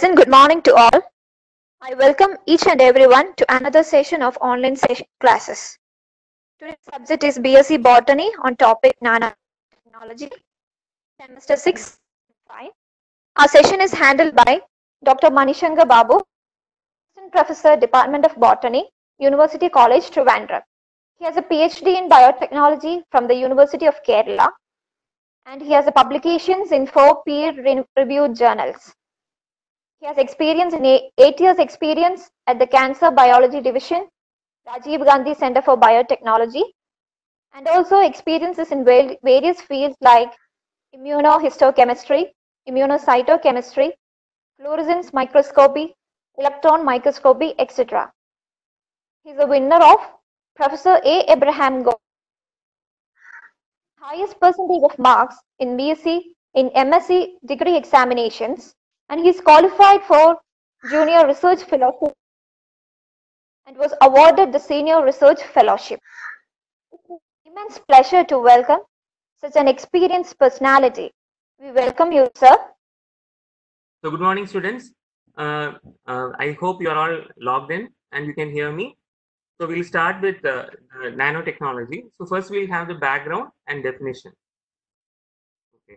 pleasant good morning to all. I welcome each and everyone to another session of online session classes. Today's subject is BSc Botany on topic nanotechnology, semester 6 5. Our session is handled by Dr. Manishankar Babu, Assistant Professor, Department of Botany, University College, Trivandrum. He has a PhD in biotechnology from the University of Kerala and he has a publications in four peer-reviewed journals. He has experience in eight, eight years experience at the Cancer Biology Division, Rajiv Gandhi Center for Biotechnology, and also experiences in va- various fields like immunohistochemistry, immunocytochemistry, fluorescence microscopy, electron microscopy, etc. He is a winner of Professor A. Abraham Gold highest percentage of marks in BSc in MSc degree examinations and he is qualified for junior research fellowship and was awarded the senior research fellowship. It's an immense pleasure to welcome such an experienced personality. We welcome you, sir. So good morning, students. Uh, uh, I hope you are all logged in and you can hear me. So we'll start with uh, the nanotechnology. So first we'll have the background and definition. Okay.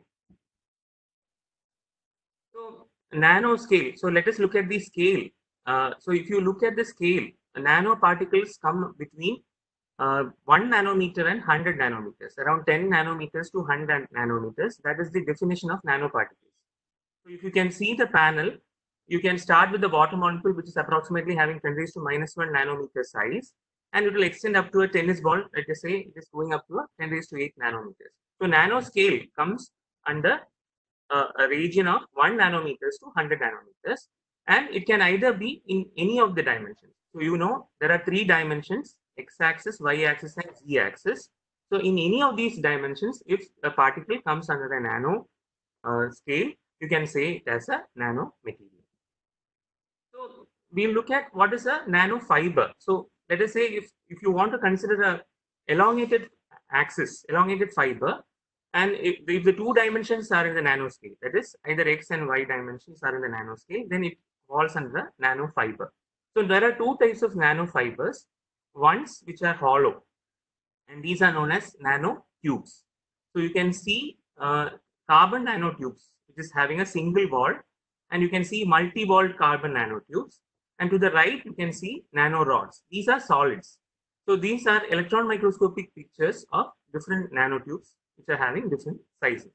So nanoscale. So let us look at the scale. Uh, so if you look at the scale, nanoparticles come between uh, 1 nanometer and 100 nanometers, around 10 nanometers to 100 nanometers. That is the definition of nanoparticles. So if you can see the panel, you can start with the water molecule, which is approximately having 10 raised to minus 1 nanometer size, and it will extend up to a tennis ball. Let us say it is going up to a 10 raised to 8 nanometers. So nanoscale comes under uh, a region of 1 nanometers to 100 nanometers, and it can either be in any of the dimensions. So you know there are three dimensions: x-axis, y-axis, and z-axis. So in any of these dimensions, if a particle comes under the nano uh, scale, you can say it as a nano material. So we'll look at what is a nanofiber. So let us say if, if you want to consider a elongated axis, elongated fiber, and if, if the two dimensions are in the nanoscale, that is either x and y dimensions are in the nanoscale, then it falls under the nanofiber. So there are two types of nanofibers, ones which are hollow, and these are known as nanotubes. So you can see uh, carbon nanotubes, which is having a single wall, and you can see multi-walled carbon nanotubes. And to the right, you can see nanorods. These are solids. So these are electron microscopic pictures of different nanotubes, which are having different sizes.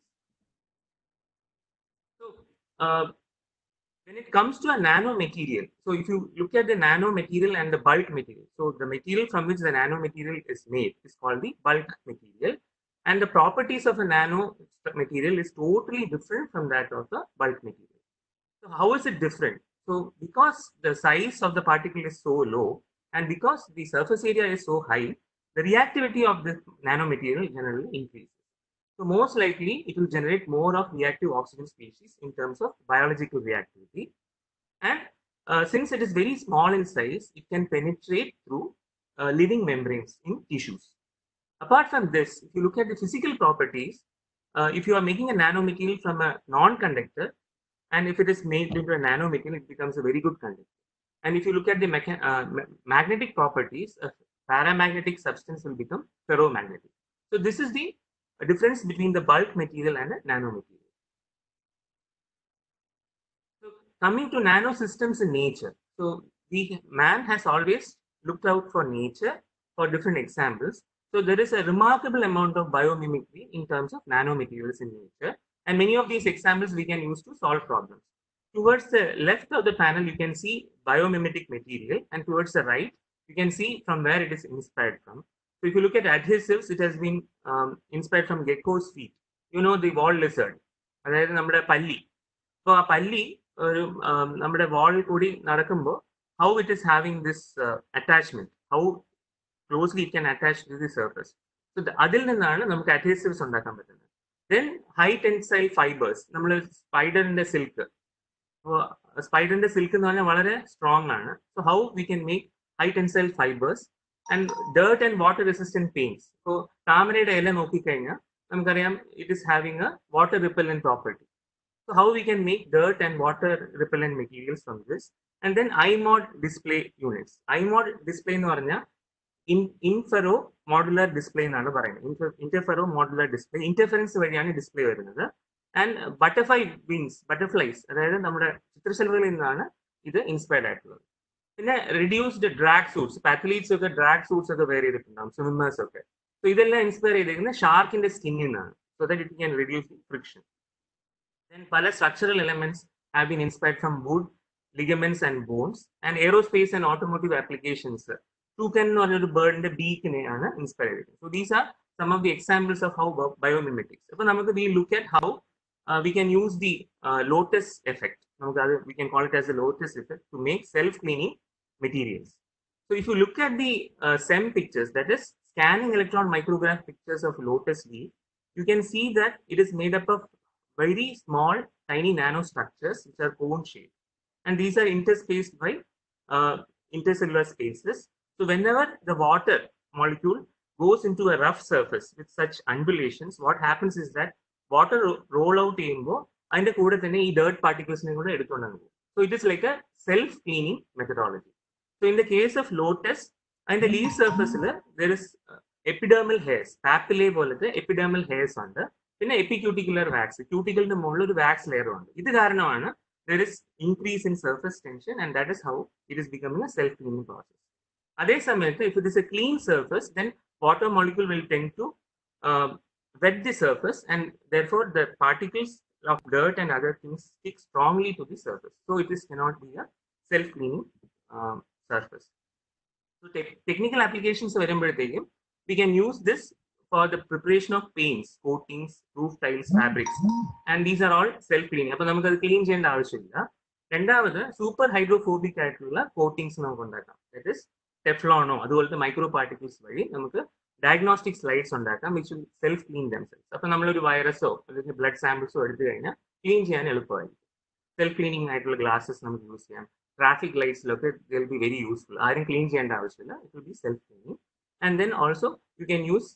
So uh, when it comes to a nanomaterial, so if you look at the nanomaterial and the bulk material, so the material from which the nanomaterial is made is called the bulk material and the properties of a nano material is totally different from that of the bulk material. So how is it different? So because the size of the particle is so low and because the surface area is so high, the reactivity of the nanomaterial generally increases. So most likely it will generate more of reactive oxygen species in terms of biological reactivity. And uh, since it is very small in size, it can penetrate through uh, living membranes in tissues. Apart from this, if you look at the physical properties, uh, if you are making a nanomaterial from a non-conductor, and if it is made into a nanomaterial, it becomes a very good conductor. And if you look at the mecha- uh, ma- magnetic properties, a paramagnetic substance will become ferromagnetic. So this is the difference between the bulk material and a nanomaterial. So coming to nanosystems in nature, so the man has always looked out for nature for different examples. So there is a remarkable amount of biomimicry in terms of nanomaterials in nature. And many of these examples we can use to solve problems. Towards the left of the panel, you can see biomimetic material. And towards the right, you can see from where it is inspired from. So if you look at adhesives, it has been um, inspired from gecko's feet. You know the wall lizard. അതായത് നമ്മുടെ പല്ലി അപ്പോൾ ആ പല്ലി ഒരു നമ്മുടെ വാളിൽ കൂടി നടക്കുമ്പോൾ how it is having this attachment how closely it can attach to the surface so അതിൽ നിന്നാണ് നമുക്ക് അഡ്ഹേസീവ്സ് ഉണ്ടാക്കാൻ പറ്റുന്നത് ദെൻ ഹൈ ടെൻസൈൽ ഫൈബേഴ്സ് നമ്മൾ സ്പൈഡറിന്റെ സിൽക്ക് അപ്പോൾ സ്പൈഡറിന്റെ സിൽക്ക് എന്ന് പറഞ്ഞാൽ വളരെ സ്ട്രോങ് ആണ് so how we can make high tensile fibres and dirt and water resistant paints ഇപ്പോൾ താമരയുടെ ഇല നോക്കിക്കഴിഞ്ഞാൽ നമുക്കറിയാം it is having a water repellent property So how we can make dirt and water repellent materials from this. And then iMod display units. iMod display എന്ന് പറഞ്ഞാൽ in ഇൻഫെറോ modular display എന്നാണ് പറയുന്നത് interfero modular display interference വഴിയാണ് display വരുന്നത് and butterfly wings butterflies അതായത് നമ്മുടെ ചിത്രശലഭങ്ങളിൽ നിന്നാണ് ഇത് ഇൻസ്പയർഡ് ആയിട്ടുള്ളത് പിന്നെ റിഡ്യൂസ്ഡ് ഡ്രാഗ് സൂട്ട്സ് അത്ലീറ്റ്സ് ഒക്കെ ഡ്രാഗ് സൂട്ട്സ് ഒക്കെ വെയർ ചെയ്തിട്ടുണ്ടാവും സ്വിമ്മേഴ്സ് ഒക്കെ സോ ഇതെല്ലാം ഇൻസ്പയർ ചെയ്തിരിക്കുന്നത് ഷാർക്കിന്റെ സ്കിന്നിൽ നിന്നാണ് so that it can reduce the friction then പല structural elements have been inspired from wood ligaments and bones and aerospace and automotive applications toucan എന്ന് പറഞ്ഞൊരു ബേർഡിന്റെ ബീക്കിനെയാണ് ഇൻസ്പയർ ചെയ്തിരിക്കുന്നത് so these are some of the examples of how biomimetics അപ്പൊ നമുക്ക് we look at how we can use the lotus effect നമുക്ക് അത് we can call it as a lotus effect to make self cleaning materials so if you look at the SEM pictures that is scanning electron micrograph pictures of lotus leaf, you can see that it is made up of very small, tiny nanostructures which are cone shaped. And these are interspaced by uh, intercellular spaces. So, whenever the water molecule goes into a rough surface with such undulations, what happens is that water roll out ചെയ്യുമ്പോൾ അതിന്റെ കൂടെ തന്നെ ഈ dirt പാർട്ടിക്കിൾസിനെ കൂടെ എടുത്തുകൊണ്ടാണ് പോകും so it is like a self cleaning methodology so in the case of lotus അതിന്റെ leaf സർഫസിൽ there is epidermal hairs papillae പോലത്തെ എപ്പിഡേമൽ ഹെയർസ് ഉണ്ട് പിന്നെ എപ്പിക്യൂട്ടിക്കുലർ വാക്സ് ക്യൂട്ടിക്കലിന്റെ മുകളിൽ ഒരു വാക്സ് ലെയറും ഉണ്ട് ഇത് കാരണമാണ് there is increase in surface tension and that is how it is becoming a self cleaning process അതേ സമയത്ത് if it is a clean surface then water molecule will tend to wet the surface and therefore the particles of dirt and other things stick strongly to the surface. So it is cannot be a self-cleaning um, surface. So te- technical applications വരുമ്പോഴത്തേക്കും we can use this for the preparation of paints, coatings, roof tiles, fabrics, and these are all self-cleaning. അപ്പൊ നമുക്ക് അത് clean ചെയ്യേണ്ട ആവശ്യമില്ല രണ്ടാമത് super hydrophobic ആയിട്ടുള്ള coatings നമുക്ക് ഉണ്ടാക്കാം ദറ്റ് ഇസ് ടെഫ്ലോണോ അതുപോലത്തെ മൈക്രോ പാർട്ടിക്കിൾസ് വഴി നമുക്ക് ഡയഗ്നോസ്റ്റിക് സ്ലൈഡ്സ് ഉണ്ടാക്കാം വിച്ച് സെൽഫ് ക്ലീൻ ദംസെൽസ് അപ്പൊ നമ്മളൊരു വൈറസോ അല്ലെങ്കിൽ ബ്ലഡ് സാമ്പിൾസോ എടുത്തു കഴിഞ്ഞാൽ ക്ലീൻ ചെയ്യാൻ എളുപ്പമായിരിക്കും സെൽഫ് ക്ലീനിങ് ആയിട്ടുള്ള ഗ്ലാസസ് നമുക്ക് യൂസ് ചെയ്യാം ട്രാഫിക് ലൈറ്റ്സിലൊക്കെ വിൽ ബി വെരി യൂസ്ഫുൾ ആരും ക്ലീൻ ചെയ്യേണ്ട ആവശ്യമില്ല it will be self cleaning and then also you can use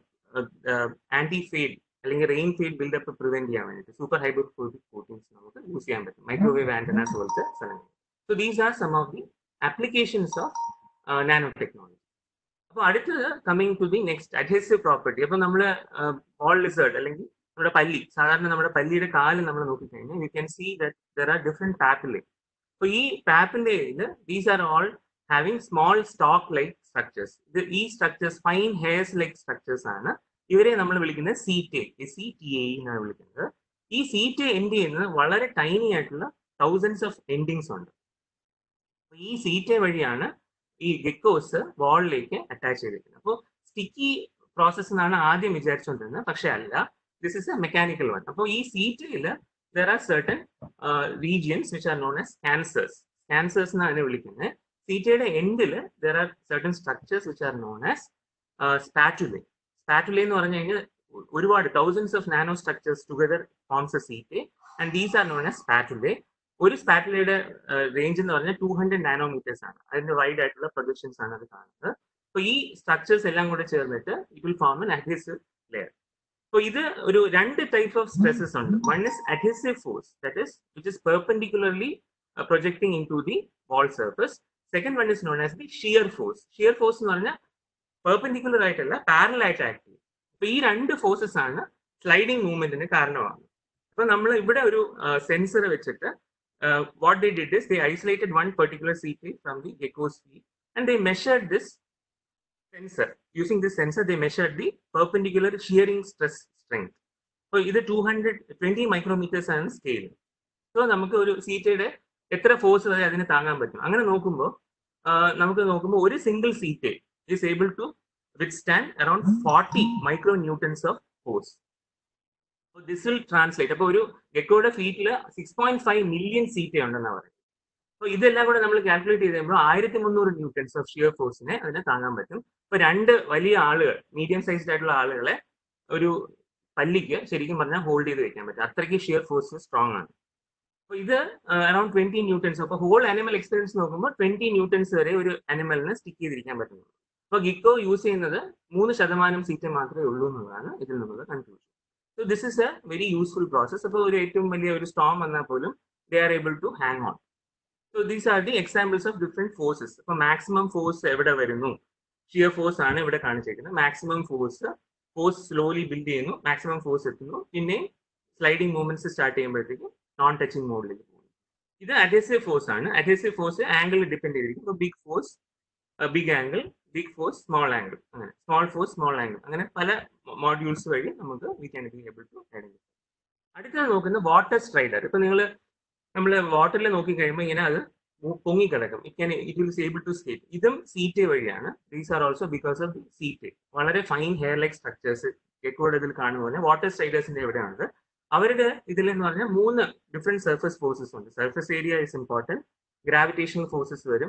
anti fade അല്ലെങ്കിൽ റെയിൻ ഫെയ്ഡ് ബിൽഡപ്പ് പ്രിവെന്റ് ചെയ്യാൻ വേണ്ടിയിട്ട് സൂപ്പർ ഹൈബ്രോഫോബിക് കോട്ടിങ്സ് നമുക്ക് യൂസ് ചെയ്യാൻ പറ്റും മൈക്രോവേവ് ആന്റനാസ് പോലത്തെ സ്ഥലങ്ങൾ so these are some of the applications of nanotechnology അപ്പൊ അടുത്തത് coming to the next adhesive property അപ്പൊ നമ്മൾ ബോൾ ലിസേർഡ് അല്ലെങ്കിൽ നമ്മുടെ പല്ലി സാധാരണ നമ്മുടെ പല്ലിയുടെ കാല് നമ്മൾ നോക്കിക്കഴിഞ്ഞാൽ you can see that there are different papillae അപ്പൊ ഈ പാപ്പിലയിൽ these are all having small stalk like structures ഇത് ഈ structures fine hairs like structures ആണ് ഇവരെ നമ്മൾ വിളിക്കുന്നത് സീറ്റെ സി ടി എ എന്നാണ് വിളിക്കുന്നത് ഈ സീറ്റെ എൻഡ് ചെയ്യുന്നത് വളരെ ടൈനി ആയിട്ടുള്ള തൗസൻഡ്സ് ഓഫ് എൻഡിങ്സ് ഉണ്ട് ഈ സീറ്റെ വഴിയാണ് ഈ ഗെക്കോസ് വാളിലേക്ക് അറ്റാച്ച് ചെയ്തിരിക്കുന്നത് അപ്പോൾ സ്റ്റിക്കി പ്രോസസ് എന്നാണ് ആദ്യം വിചാരിച്ചുകൊണ്ടിരുന്നത് പക്ഷെ അല്ല this is a mechanical one അപ്പോൾ ഈ സീറ്റയിൽ there are certain regions which are known as cancers cancers എന്നാണ് അതിനെ വിളിക്കുന്നത് സീറ്റയുടെ എൻഡിൽ there are certain structures which are known as spatulae spatulae എന്ന് പറഞ്ഞു കഴിഞ്ഞാൽ ഒരുപാട് thousands of nano structures together forms a seta and these are known as spatulae ഒരു സ്പാറ്റുലയുടെ റേഞ്ച് എന്ന് പറഞ്ഞാൽ ടു ഹൺഡ്രഡ് നാനോമീറ്റേഴ്സ് ആണ് അതിന്റെ വൈഡ് ആയിട്ടുള്ള പ്രൊജക്ഷൻസ് ആണ് അത് കാണുന്നത് അപ്പൊ ഈ സ്ട്രക്ചേഴ്സ് എല്ലാം കൂടെ ചേർന്നിട്ട് it will form an adhesive layer അപ്പൊ ഇത് ഒരു രണ്ട് ടൈപ്പ് ഓഫ് സ്ട്രെസ്സസ് ഉണ്ട് one is adhesive force that is which is perpendicularly projecting into the wall surface second one is known as the shear force shear force എന്ന് പറഞ്ഞാൽ perpendicular ആയിട്ടല്ല parallel ആയിട്ട് act ചെയ്യും അപ്പൊ ഈ രണ്ട് forces ആണ് സ്ലൈഡിംഗ് മൂവ്മെന്റിന് കാരണമാകുന്നത് അപ്പൊ നമ്മൾ ഇവിടെ ഒരു സെൻസർ വെച്ചിട്ട് uh, what they did is they isolated one particular CP from the gecko's feet and they measured this sensor. Using this sensor, they measured the perpendicular shearing stress strength. So ഇത് two hundred twenty micrometres ആണ് scale so നമുക്ക് ഒരു സീറ്റയുടെ എത്ര force വരെ അതിന് താങ്ങാൻ പറ്റും അങ്ങനെ നോക്കുമ്പോൾ നമുക്ക് നോക്കുമ്പോൾ ഒരു single seta is able to withstand around forty micro newtons of force this will translate അപ്പൊ ഒരു ഗെക്കോയുടെ ഫീറ്റിൽ six point five million setae ഉണ്ടെന്നാണ് പറയുന്നത് അപ്പൊ ഇതെല്ലാം കൂടെ നമ്മൾ കാൽക്കുലേറ്റ് ചെയ്ത് കഴിയുമ്പോൾ ആയിരത്തി മുന്നൂറ് ന്യൂട്ടൺസ് ഓഫ് ഷിയർ ഫോഴ്സിനെ അതിനെ താങ്ങാൻ പറ്റും ഇപ്പൊ രണ്ട് വലിയ ആളുകൾ മീഡിയം സൈസ്ഡ് ആയിട്ടുള്ള ആളുകളെ ഒരു പല്ലിക്ക് ശരിക്കും പറഞ്ഞാൽ ഹോൾഡ് ചെയ്ത് വെക്കാൻ പറ്റും അത്രയ്ക്ക് ഷിയർ ഫോഴ്സ് സ്ട്രോങ് ആണ് അപ്പൊ ഇത് അറൌണ്ട് ട്വന്റി ന്യൂട്ടൺസ് അപ്പൊ ഹോൾ അനിമൽ എക്സ്പീരിയൻസ് നോക്കുമ്പോൾ ട്വന്റി ന്യൂട്ടൺസ് വരെ ഒരു അനിമലിന് സ്റ്റിക്ക് ചെയ്തിരിക്കാൻ പറ്റുന്നു അപ്പൊ ഗിക്കോ യൂസ് ചെയ്യുന്നത് മൂന്ന് ശതമാനം സീറ്റ് മാത്രമേ ഉള്ളൂ എന്നുള്ളതാണ് ഇതിൽ നിന്നുള്ള conclusion so this is a very useful process അപ്പോൾ ഒരു ഏറ്റവും വലിയ ഒരു സ്റ്റോം വന്നാൽ പോലും they are able to hang on so these are the examples of different forces അപ്പോൾ മാക്സിമം ഫോഴ്സ് എവിടെ വരുന്നു ഷിയർ ഫോഴ്സ് ആണ് ഇവിടെ കാണിച്ചിരിക്കുന്നത് maximum force force slowly build ചെയ്യുന്നു മാക്സിമം ഫോഴ്സ് എത്തുന്നു പിന്നെ സ്ലൈഡിംഗ് മൂവ്മെന്റ്സ് സ്റ്റാർട്ട് ചെയ്യുമ്പോഴത്തേക്കും നോൺ ടച്ചിങ് മോഡിലേക്ക് പോകുന്നു ഇത് അഡേസീവ് ഫോഴ്സ് ആണ് അഡേസീവ് ഫോഴ്സ് ആംഗിൾ ഡിപ്പെൻഡ് ചെയ്തിരിക്കും ഇപ്പോൾ big force big angle big force small angle അങ്ങനെ സ്മോൾ ഫോഴ്സ് സ്മോൾ ആംഗിൾ അങ്ങനെ പല മോഡ്യൂൾസ് വഴി നമുക്ക് we can be able to identify അടുത്തത് നോക്കുന്ന വാട്ടർ സ്ട്രൈഡർ ഇപ്പൊ നിങ്ങൾ നമ്മൾ വാട്ടറിൽ നോക്കി കഴിയുമ്പോൾ ഇങ്ങനെ അത് പൊങ്ങിക്കിടക്കും it can it will able to skate ഇതും സീറ്റ് വഴിയാണ് these are also because of seta വളരെ ഫൈൻ ഹെയർ ലൈക്ക് സ്ട്രക്ചേഴ്സ് എക്കോഡ് ഇതിൽ കാണുമ്പോൾ വാട്ടർ സ്ട്രൈഡേഴ്സിന്റെ എവിടെയാണ് അവരുടെ ഇതിൽ എന്ന് പറഞ്ഞാൽ മൂന്ന് ഡിഫറെന്റ് സർഫസ് ഫോഴ്സസ് ഉണ്ട് surface area is important gravitational forces വരും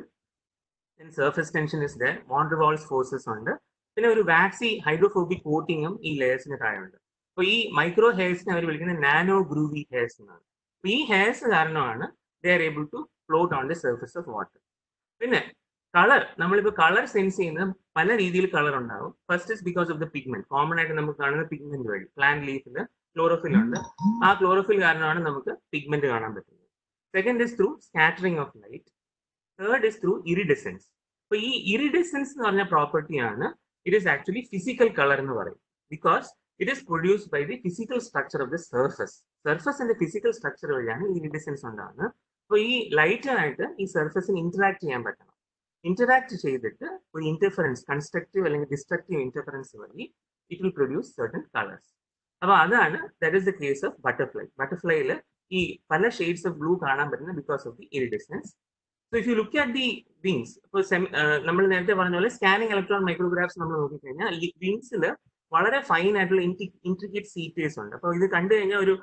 surface tension is there van der Waals forces ഉണ്ട് പിന്നെ ഒരു വാക്സി ഹൈഡ്രോഫോബിക് കോട്ടിങ്ങും ഈ ലെയേഴ്സിന് താഴെയുണ്ട് അപ്പോൾ ഈ മൈക്രോ ഹെയർസിനെ അവർ വിളിക്കുന്നത് നാനോ ഗ്രൂവി ഹെയർസ് എന്നാണ് അപ്പോൾ ഈ ഹെയർസ് കാരണമാണ് they are able to float on the surface of water പിന്നെ കളർ നമ്മളിപ്പോൾ കളർ സെൻസ് ചെയ്യുന്ന പല രീതിയിൽ കളർ ഉണ്ടാവും first is because of the pigment common ആയിട്ട് നമുക്ക് കാണുന്ന പിഗ്മെന്റ് വഴി പ്ലാന്റ് ലീഫിൽ ക്ലോറോഫിൽ ഉണ്ട് ആ ക്ലോറോഫിൽ കാരണമാണ് നമുക്ക് പിഗ്മെന്റ് കാണാൻ പറ്റുന്നത് second is through scattering of light third is through iridescence അപ്പൊ ഈ ഇറിഡിസെൻസ് എന്ന് പറഞ്ഞ പ്രോപ്പർട്ടിയാണ് it is actually physical colour എന്ന് പറയും because it is produced by the physical structure of the surface സർഫസിന്റെ ഫിസിക്കൽ സ്ട്രക്ചർ വഴിയാണ് ഈ ഇറിഡിസെൻസ് ഉണ്ടാകുന്നത് അപ്പോൾ ഈ ലൈറ്റായിട്ട് ഈ സർഫസിന് ഇന്ററാക്ട് ചെയ്യാൻ പറ്റണം ഇന്ററാക്ട് ചെയ്തിട്ട് ഒരു ഇന്റർഫറൻസ് കൺസ്ട്രക്റ്റീവ് അല്ലെങ്കിൽ ഡിസ്ട്രക്റ്റീവ് ഇന്റർഫറൻസ് വഴി it will produce certain colours അപ്പൊ അതാണ് that is the case of butterfly ബട്ടർഫ്ലൈയിൽ ഈ പല ഷെയ്ഡ്സ് ഓഫ് ബ്ലൂ കാണാൻ പറ്റുന്നത് because of the iridescence so if you look at the wings ഇപ്പോൾ നമ്മൾ നേരത്തെ പറഞ്ഞ പോലെ സ്കാനിങ് ഇലക്ട്രോൺ മൈക്രോഗ്രാഫ്സ് നമ്മൾ നോക്കിക്കഴിഞ്ഞാൽ ഈ വിങ്സിൽ വളരെ ഫൈൻ ആയിട്ടുള്ള ഇൻട്രിക്കേറ്റ് സീറ്റേഴ്സ് ഉണ്ട് അപ്പോൾ ഇത് കണ്ടു കഴിഞ്ഞാൽ ഒരു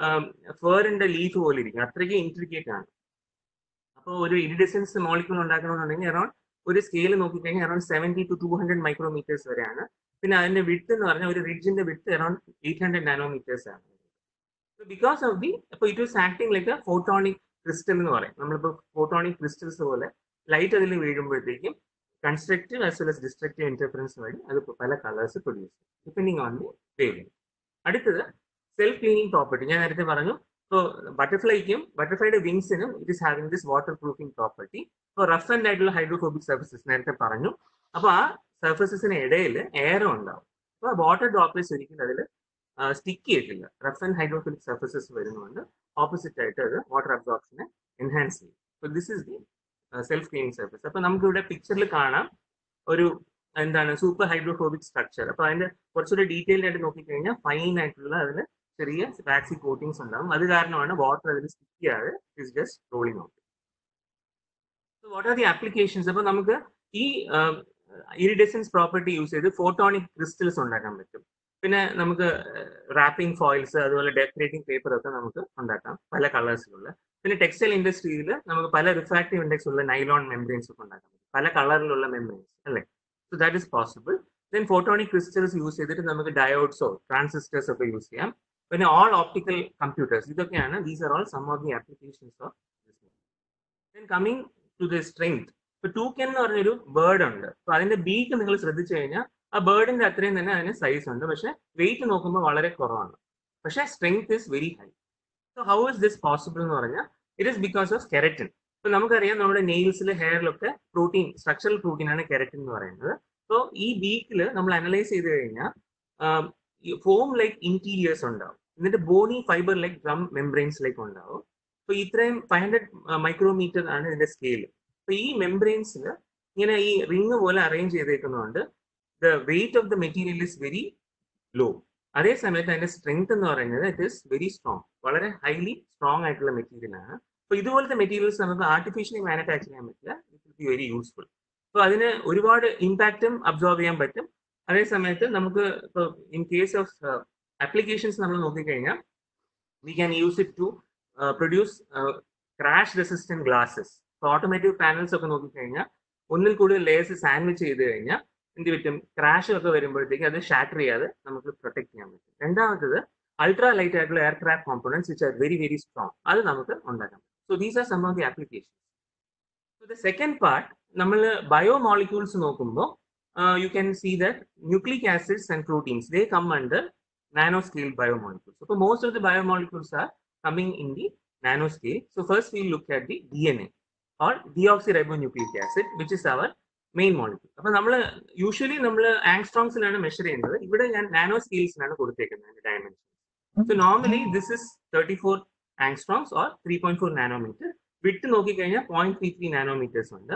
ഫേറിന്റെ ലീഫ് പോലെ ഇരിക്കും അത്രയ്ക്ക് ഇൻട്രിക്കേറ്റ് ആണ് അപ്പോൾ ഒരു ഇറിഡിസെൻസ് മോളിക്യൂൾ ഉണ്ടാക്കണമെന്നുണ്ടെങ്കിൽ അറൌണ്ട് ഒരു സ്കെയിൽ നോക്കിക്കഴിഞ്ഞാൽ around seventy to two hundred micrometres വരെയാണ് പിന്നെ അതിന്റെ വിട്ട് എന്ന് പറഞ്ഞാൽ ഒരു റിഡ്ജിന്റെ width around eight hundred nanometres ആണ് ബിക്കോസ് ഓഫ് ദി അപ്പോൾ it was acting like a photonic crystal എന്ന് പറയും നമ്മളിപ്പോൾ ഫോട്ടോണിക് ക്രിസ്റ്റൽസ് പോലെ ലൈറ്റ് അതിൽ വീഴുമ്പോഴത്തേക്കും constructive as well as destructive interference വഴി അത് പല colours produce depending on the wave അടുത്തത് സെൽഫ് ക്ലീനിങ് പ്രോപ്പർട്ടി ഞാൻ നേരത്തെ പറഞ്ഞു ഇപ്പോൾ ബട്ടർഫ്ലൈക്കും ബട്ടർഫ്ലൈയുടെ വിങ്സിനും it is having this water proofing property ഇപ്പോൾ റഫ് ആൻഡ് ആയിട്ടുള്ള ഹൈഡ്രോഫോബിക് സർഫസസ് നേരത്തെ പറഞ്ഞു അപ്പോൾ ആ സർഫസസിന് ഇടയിൽ എയറും ഉണ്ടാവും അപ്പോൾ വാട്ടർ ഡ്രോപ്ലെറ്റ്സ് ഒരിക്കലും അതിൽ സ്റ്റിക്ക് ചെയ്തിട്ടില്ല റഫ് ആൻഡ് ഹൈഡ്രോഫിലിക് സർഫസസ് വരുന്നതുകൊണ്ട് ഓപ്പോസിറ്റ് ആയിട്ട് അത് വാട്ടർ അബ്സോർപ്ഷനെ എൻഹാൻസ് ചെയ്യും അപ്പോൾ this is the self cleaning surface അപ്പോൾ നമുക്ക് ഇവിടെ പിക്ചറിൽ കാണാം ഒരു എന്താണ് സൂപ്പർ ഹൈഡ്രോഫോബിക് സ്ട്രക്ചർ അപ്പോൾ അതിന്റെ കുറച്ചുകൂടി ഡീറ്റെയിൽഡ് ആയിട്ട് നോക്കിക്കഴിഞ്ഞാൽ ഫൈൻ ആയിട്ടുള്ള അതിൽ ചെറിയ വാക്സി കോട്ടിങ്സ് ഉണ്ടാവും അത് കാരണമാണ് വാട്ടർ അതിൽ സ്റ്റിക്ക് ചെയ്യാതെ is just rolling out what are the applications അപ്പോൾ നമുക്ക് ഈ ഇറിഡസൻസ് പ്രോപ്പർട്ടി യൂസ് ചെയ്ത് ഫോട്ടോണിക് ക്രിസ്റ്റൽസ് ഉണ്ടാക്കാൻ പറ്റും പിന്നെ നമുക്ക് റാപ്പിംഗ് ഫോയിൽസ് അതുപോലെ ഡെക്കറേറ്റിംഗ് പേപ്പർ ഒക്കെ നമുക്ക് ഉണ്ടാക്കാം പല കളേഴ്സിലുള്ള പിന്നെ ടെക്സ്റ്റൈൽ ഇൻഡസ്ട്രിയിൽ നമുക്ക് പല റിഫ്രാക്റ്റീവ് ഇൻഡെക്സ് ഉള്ള നൈലോൺ മെംബ്രെയിൻസ് ഒക്കെ ഉണ്ടാക്കാൻ പറ്റും പല കളറിലുള്ള മെംബ്രെയിൻസ് അല്ലേ so that is possible then photonic crystals use ചെയ്തിട്ട് നമുക്ക് ഡയോഡ്സോ ട്രാൻസിസ്റ്റേഴ്സ് ഒക്കെ യൂസ് ചെയ്യാം പിന്നെ ഓൾ ഓപ്റ്റിക്കൽ കമ്പ്യൂട്ടേഴ്സ് ഇതൊക്കെയാണ് these are all some of the applications of then coming to the strength ഇപ്പൊ ടൂക്കൻ എന്ന് പറഞ്ഞൊരു ബേർഡ് ഉണ്ട് അപ്പൊ അതിന്റെ ബീക്ക് നിങ്ങൾ ശ്രദ്ധിച്ചു കഴിഞ്ഞാൽ ആ ബേർഡിന്റെ അത്രയും തന്നെ അതിന് സൈസ് ഉണ്ട് പക്ഷെ വെയിറ്റ് നോക്കുമ്പോൾ വളരെ കുറവാണ് പക്ഷെ strength is very high so how is this possible എന്ന് പറഞ്ഞാൽ it is because of keratin ഇപ്പൊ നമുക്കറിയാം നമ്മുടെ നെയിൽസിൽ ഹെയറിലൊക്കെ പ്രോട്ടീൻ സ്ട്രക്ചറൽ പ്രോട്ടീൻ ആണ് കെരറ്റിൻ എന്ന് പറയുന്നത് സോ ഈ ബീക്കിൽ നമ്മൾ അനലൈസ് ചെയ്ത് കഴിഞ്ഞാൽ ഫോം ലൈക്ക് ഇന്റീരിയേഴ്സ് ഉണ്ടാവും എന്നിട്ട് ബോണി ഫൈബർ ലൈക്ക് ഡ്രം മെംബ്രെയിൻസിലേക്ക് ഉണ്ടാവും അപ്പൊ ഇത്രയും ഫൈവ് ഹൺഡ്രഡ് മൈക്രോമീറ്റർ ആണ് ഇതിന്റെ സ്കെയിൽ അപ്പൊ ഈ മെംബ്രെയിൻസിൽ ഇങ്ങനെ ഈ റിങ് പോലെ അറേഞ്ച് ചെയ്തേക്കുന്നതുകൊണ്ട് the weight of the material is very low അതേ സമയത്ത് അതിന്റെ സ്ട്രെങ്ത് എന്ന് പറയുന്നത് ഇറ്റ് ഇസ് വെരി സ്ട്രോങ് വളരെ ഹൈലി സ്ട്രോങ് ആയിട്ടുള്ള മെറ്റീരിയൽ ആണ് അപ്പൊ ഇതുപോലത്തെ മെറ്റീരിയൽസ് നമുക്ക് ആർട്ടിഫിഷ്യലി മാനുഫാക്ചർ ചെയ്യാൻ പറ്റില്ല it will be very useful അപ്പൊ അതിന് ഒരുപാട് ഇമ്പാക്റ്റും അബ്സോർവ് ചെയ്യാൻ പറ്റും അതേ സമയത്ത് നമുക്ക് ഇപ്പോൾ ഇൻ കേസ് ഓഫ് ആപ്ലിക്കേഷൻസ് നമ്മൾ നോക്കിക്കഴിഞ്ഞാൽ we can use it to produce crash resistant glasses ഇപ്പോൾ ഓട്ടോമാറ്റീവ് പാനൽസ് ഒക്കെ നോക്കിക്കഴിഞ്ഞാൽ ഒന്നിൽ കൂടുതൽ ലേയേഴ്സ് സാൻഡ്വിച്ച് ചെയ്ത് കഴിഞ്ഞാൽ എന്ത് പറ്റും ക്രാഷ് ഒക്കെ വരുമ്പോഴത്തേക്ക് അത് ഷാറ്റർ ചെയ്യാതെ നമുക്ക് പ്രൊട്ടക്ട് ചെയ്യാൻ പറ്റും രണ്ടാമത്തത് അൾട്രാ ലൈറ്റ് ആയിട്ടുള്ള aircraft components which are very very strong അത് നമുക്ക് ഉണ്ടാക്കാം so these are some of the application so the second part നമ്മൾ ബയോ മോളിക്യൂൾസ് നോക്കുമ്പോൾ you can see that nucleic acids and proteins they come under nanoscale biomolecules. So most of the biomolecules are coming in the nanoscale. So first we look at the DNA or deoxyribonucleic acid, which is our main molecule അപ്പൊ നമ്മൾ usually നമ്മൾ ആങ്സ്ട്രോങ്സിലാണ് measure ചെയ്യുന്നത് ഇവിടെ ഞാൻ നാനോ സ്കെയിൽസിലാണ് കൊടുത്തേക്കുന്നത് dimension so normally this is thirty four angstroms or three point four nanometre width നോക്കിക്കഴിഞ്ഞാൽ പോയിന്റ് ത്രീ ത്രീ നാനോമീറ്റേഴ്സ് ഉണ്ട്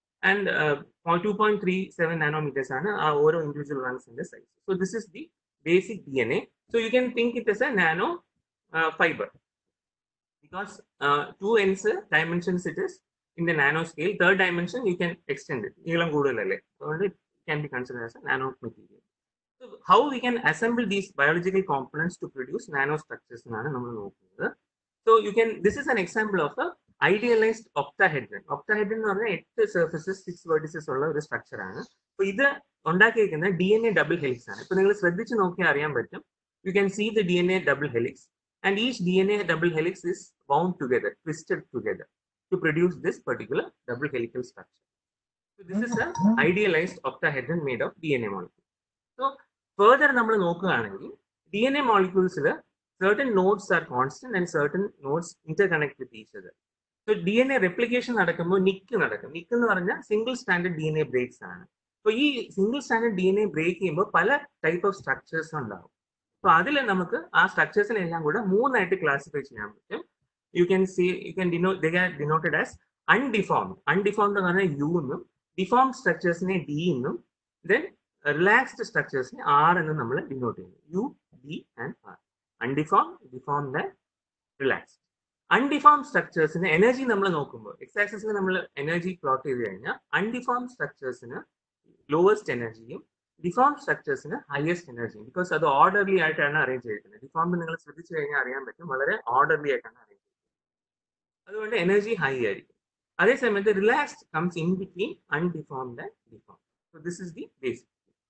and two point three seven nanometres ആണ് ആ ഓരോ ഇൻഡിവിജ്വൽ റൺസിന്റെ size so this is the basic D N A so you can think it as a nano fibre because two ends dimensions it is in the nanoscale. Third dimension, you can extend it. നീളം കൂടുതലല്ലേ അതുകൊണ്ട് it can be considered as a nano material. So how we can assemble these biological components to produce nanostructures എന്നാണ് നമ്മൾ നോക്കുന്നത്. So you can, this is an example of a idealized octahedron. Octahedron എന്ന് പറഞ്ഞാൽ എട്ട് surfaces six vertices ഉള്ള ഒരു structure ആണ്. അപ്പൊ ഇത് ഉണ്ടാക്കിയിരിക്കുന്നത് D N A double helix ആണ്. ഇപ്പൊ നിങ്ങൾ ശ്രദ്ധിച്ച് നോക്കിയാൽ അറിയാൻ പറ്റും. You can see the DNA double helix and each DNA double helix is bound together, twisted together. to produce this particular double helical structure. So this is an idealized octahedron made of DNA molecule. So further നമ്മൾ നോക്കുകയാണെങ്കിൽ D N A മോളിക്യൂൾസിൽ certain nodes are constant and certain nodes interconnect with each other. So D N A replication നടക്കുമ്പോൾ nick നടക്കും nick എന്ന് പറഞ്ഞാൽ single standard D N A breaks ആണ് അപ്പോൾ ഈ single standard D N A break ചെയ്യുമ്പോൾ പല ടൈപ്പ് ഓഫ് സ്ട്രക്ചേഴ്സ് ഉണ്ടാവും അപ്പോൾ അതിൽ നമുക്ക് ആ സ്ട്രക്ചേഴ്സിനെല്ലാം കൂടെ മൂന്നായിട്ട് ക്ലാസിഫൈ ചെയ്യാൻ പറ്റും you can see you can denote they are denoted as undeformed undeformed എന്ന് പറഞ്ഞാൽ യു എന്നും ഡിഫോംഡ് സ്ട്രക്ചേഴ്സിനെ ഡി എന്നും ദെൻ റിലാക്സ്ഡ് സ്ട്രക്ചേഴ്സിനെ ആർ എന്ന് നമ്മൾ ഡിനോട്ട് ചെയ്യുന്നു U D and R undeform deformed and relaxed undeform സ്ട്രക്ചേഴ്സിന് എനർജി നമ്മൾ നോക്കുമ്പോൾ എക്സ് ആക്സിസിൽ നമ്മൾ എനർജി പ്ലോട്ട് ചെയ്ത് കഴിഞ്ഞാൽ അൺഡിഫോം സ്ട്രക്ചേഴ്സിന് ലോവസ്റ്റ് എനർജിയും ഡിഫോം സ്ട്രക്ചേഴ്സിന് ഹയസ്റ്റ് എനർജിയും ബിക്കോസ് അത് ഓർഡർലി ആയിട്ടാണ് അറേഞ്ച് ചെയ്തിരിക്കുന്നത് ഡിഫോംഡ് നിങ്ങൾ ശ്രദ്ധിച്ചു കഴിഞ്ഞാൽ അറിയാൻ പറ്റും വളരെ ഓർഡർലി ആയിട്ടാണ് അറേഞ്ച് അതുകൊണ്ട് എനർജി ഹൈ ആയിരിക്കും അതേ സമയത്ത് relaxed comes in between undeformed and deform so this is the basic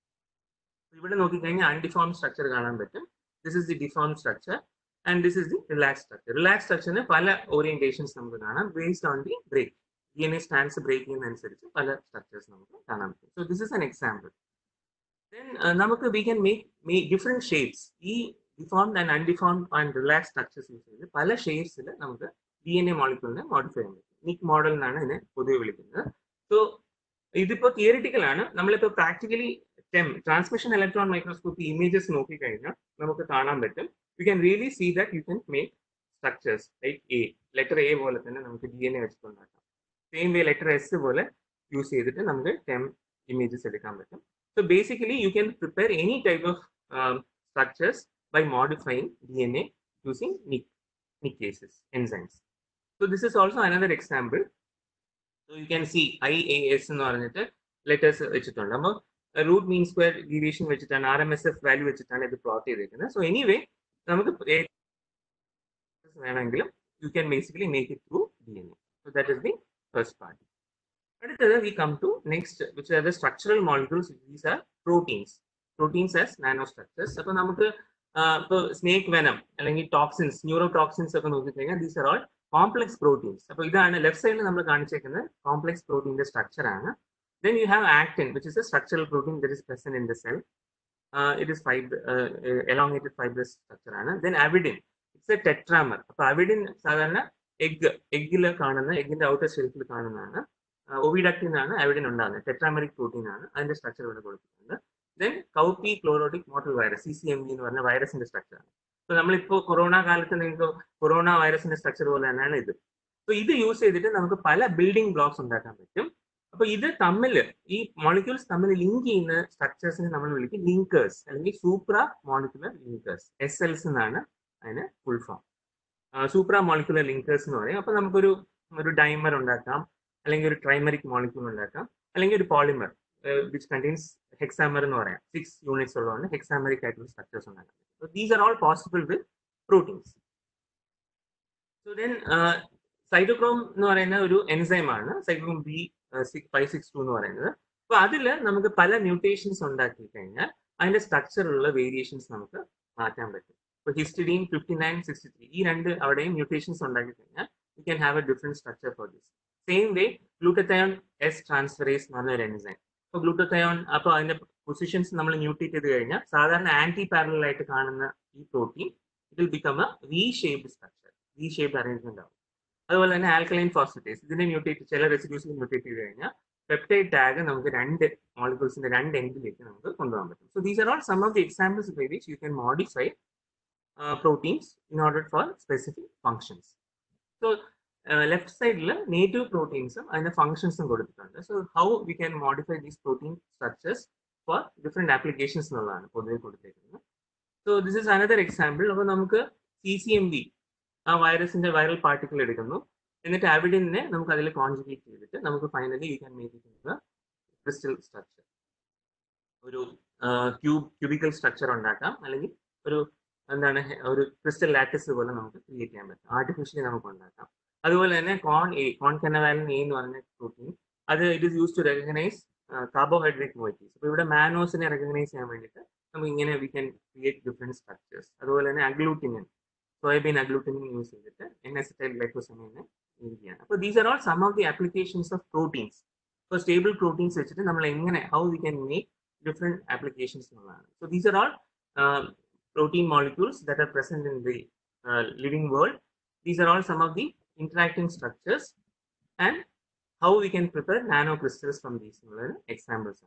ഇവിടെ നോക്കിക്കഴിഞ്ഞാൽ അൺഡിഫോം സ്ട്രക്ചർ കാണാൻ പറ്റും this is the deform structure and this is the relax structure relax സ്ട്രക്ചറിന് പല ഓറിയന്റേഷൻസ് നമുക്ക് കാണാം based on the break D N A stands break ചെയ്യുന്നതനുസരിച്ച് പല സ്ട്രക്ചേഴ്സ് നമുക്ക് കാണാൻ പറ്റും so this is an example then നമുക്ക് we can make different shapes ഈ deformed and അൺഡിഫോംഡ് and relax structures use ചെയ്ത് പല ഷേപ്സിൽ നമുക്ക് ഡി എൻ എ മോളിക്യൂളിനെ മോഡിഫൈ ചെയ്യാൻ പറ്റും നിക് മോഡൽ എന്നാണ് ഇതിനെ പൊതുവെ വിളിക്കുന്നത് സോ ഇതിപ്പോ തിയറിറ്റിക്കൽ ആണ് നമ്മളിപ്പോ practically TEM transmission electron microscopy images നോക്കിക്കഴിഞ്ഞാൽ നമുക്ക് കാണാൻ പറ്റും you can really see that you can make structures like a letter A പോലെ തന്നെ നമുക്ക് ഡി എൻ എ വെച്ചിട്ടുണ്ടാക്കാം സെയിം വേ ലെറ്റർ എസ് പോലെ യൂസ് ചെയ്തിട്ട് നമുക്ക് ടെം ഇമേജസ് എടുക്കാൻ പറ്റും so basically you can prepare any type of structures by modifying D N A using nick nicases enzymes. So this is also another example. So you can see IAS എന്ന് പറഞ്ഞിട്ട് letters വെച്ചിട്ടുണ്ട് അപ്പോൾ root mean square deviation വെച്ചിട്ടാണ് R M S F value വെച്ചിട്ടാണ് ഇത് plot ചെയ്തിരിക്കുന്നത് so anyway നമുക്ക് വേണമെങ്കിലും you can basically make it through D N A so that is the first part അടുത്തത് we come to next which are the structural molecules these are proteins proteins as nano structures അപ്പോൾ നമുക്ക് ഇപ്പോൾ snake venom അല്ലെങ്കിൽ toxins neuro toxins ഒക്കെ നോക്കിക്കഴിഞ്ഞാൽ these are all complex proteins അപ്പോൾ ഇതാണ് left സൈഡിൽ നമ്മൾ കാണിച്ചേക്കുന്നത് കോംപ്ലക്സ് പ്രോട്ടീൻ്റെ സ്ട്രക്ചർ ആണ് then you have actin which is a structural protein that is present in the cell it is fib elongated fibrous structure ആണ് then avidin it's a tetramer അപ്പോൾ avidin സാധാരണ എഗ് എഗ്ഗിൽ കാണുന്ന എഗ്ഗിന്റെ ഔട്ടർ ഷെൽഫിൽ കാണുന്നതാണ് ഒവിഡക്റ്റിൻ ആണ് അവിഡിൻ ഉണ്ടാകുന്നത് ടെട്രാമറിക് പ്രോട്ടീൻ ആണ് അതിന്റെ സ്ട്രക്ചർ ഇവിടെ കൊടുത്തിട്ടുണ്ട് then cowpea chlorotic mottle virus C C M V എന്ന് പറഞ്ഞ വൈറസിന്റെ സ്ട്രക്ചർ ആണ് സോ നമ്മളിപ്പോൾ കൊറോണ കാലത്ത് നിങ്ങൾക്ക് കൊറോണ വൈറസിന്റെ സ്ട്രക്ചർ പോലെ തന്നെയാണ് ഇത് സോ ഇത് യൂസ് ചെയ്തിട്ട് നമുക്ക് പല ബിൽഡിംഗ് ബ്ലോക്സ് ഉണ്ടാക്കാൻ പറ്റും അപ്പൊ ഇത് തമ്മിൽ ഈ മോളിക്യൂൾസ് തമ്മിൽ ലിങ്ക് ചെയ്യുന്ന സ്ട്രക്ചേഴ്സിനെ നമ്മൾ വിളിക്കും ലിങ്കേഴ്സ് അല്ലെങ്കിൽ supra molecular linkers S Ls എന്നാണ് അതിന് full form supra molecular linkers എന്ന് പറയും അപ്പൊ നമുക്കൊരു ഒരു ഡൈമർ ഉണ്ടാക്കാം അല്ലെങ്കിൽ ഒരു ട്രൈമറിക് മോളിക്യൂൾ ഉണ്ടാക്കാം അല്ലെങ്കിൽ ഒരു പോളിമർ വിച്ച് കണ്ടെയ്ൻസ് ഹെക്സാമർ എന്ന് പറയാം സിക്സ് യൂണിറ്റ്സ് ഉള്ളതുകൊണ്ട് ഹെക്സാമറിക് ആയിട്ടുള്ള സ്ട്രക്ചേഴ്സ് ഉണ്ടാക്കാം So these are all possible with proteins. So then cytochrome എന്ന് പറയുന്ന ഒരു എൻസൈം ആണ് cytochrome B five six two എന്ന് പറയുന്നത് അപ്പൊ അതിൽ നമുക്ക് പല മ്യൂട്ടേഷൻസ് ഉണ്ടാക്കി കഴിഞ്ഞാൽ അതിന്റെ സ്ട്രക്ചറിലുള്ള വേരിയേഷൻസ് നമുക്ക് മാറ്റാൻ പറ്റും ഇപ്പൊ histidine fifty nine sixty three ഈ രണ്ട് അവിടെയും മ്യൂട്ടേഷൻസ് ഉണ്ടാക്കി കഴിഞ്ഞാൽ you can have a different structure for this same way glutathione S transferase എന്ന് പറഞ്ഞ ഒരു എൻസൈം അപ്പോൾ ഗ്ലൂട്ടത്തയോൺ അപ്പോൾ അതിന്റെ പൊസിഷൻസ് നമ്മൾ മ്യൂട്ടേറ്റ് ചെയ്ത് കഴിഞ്ഞാൽ സാധാരണ ആന്റി പാരലൽ ആയിട്ട് കാണുന്ന ഈ protein it will become a V shaped structure V shaped arrangement ആവും അതുപോലെ തന്നെ ആൽക്കലൈൻ ഫോസ്ഫറ്റേസ് ഇതിനെ മ്യൂട്ടേറ്റ് ചില റെസിഡ്യൂസിൽ മ്യൂട്ടേറ്റ് ചെയ്ത് കഴിഞ്ഞാൽ പെപ്റ്റൈഡ് ടാഗ് നമുക്ക് രണ്ട് മോളിക്യൂൾസിന്റെ രണ്ട് എൻഡിലേക്ക് നമുക്ക് കൊണ്ടുപോകാൻ പറ്റും so these are all some of the examples by which you can modify proteins in order for specific functions so left സൈഡിൽ നേറ്റീവ് പ്രോട്ടീൻസും അതിന്റെ ഫങ്ഷൻസും കൊടുത്തിട്ടുണ്ട് so how we can modify these protein structures for different applications എന്നുള്ളതാണ് പൊതുവെ കൊടുത്തേക്കുന്നത് so this is another example അപ്പോൾ നമുക്ക് സി സി എം വി ആ വൈറസിന്റെ വൈറൽ പാർട്ടിക്കിൾ എടുക്കുന്നു എന്നിട്ട് അവിഡിനെ നമുക്ക് അതിൽ കോൺജുഗേറ്റ് ചെയ്തിട്ട് നമുക്ക് finally you can make it crystal structure ഒരു ക്യൂബ് ക്യൂബിക്കൽ സ്ട്രക്ചർ ഉണ്ടാക്കാം അല്ലെങ്കിൽ ഒരു എന്താണ് ഒരു ക്രിസ്റ്റൽ ലാറ്റിസ് പോലെ നമുക്ക് ക്രിയേറ്റ് ചെയ്യാൻ പറ്റും ആർട്ടിഫിഷ്യലി നമുക്ക് ഉണ്ടാക്കാം അതുപോലെ തന്നെ കോൺ എ കോൺ കനവാലിൻ എ എന്ന് പറഞ്ഞ പ്രോട്ടീൻ അത് it is use to recognise carbohydrate moieties അപ്പോൾ ഇവിടെ മാനോസിനെ റെക്കഗ്നൈസ് ചെയ്യാൻ വേണ്ടിയിട്ട് നമുക്ക് ഇങ്ങനെ we can create different structures അതുപോലെ തന്നെ അഗ്ലൂട്ടിനിൻ സോയാബീൻ അഗ്ലൂട്ടിനിൻ യൂസ് ചെയ്തിട്ട് എൻ എസ് ടൈൽ ഗ്ലൈക്കോസമീനെ ഇരിക്കുകയാണ് അപ്പോൾ these are all some of the applications of proteins ഇപ്പോൾ സ്റ്റേബിൾ പ്രോട്ടീൻസ് വെച്ചിട്ട് നമ്മൾ എങ്ങനെ how we can make different applications എന്നുള്ളതാണ് so these are all protein molecules that are present in the uh, living world. These are all some of the interacting structures and how we can prepare nanocrystals from these examples.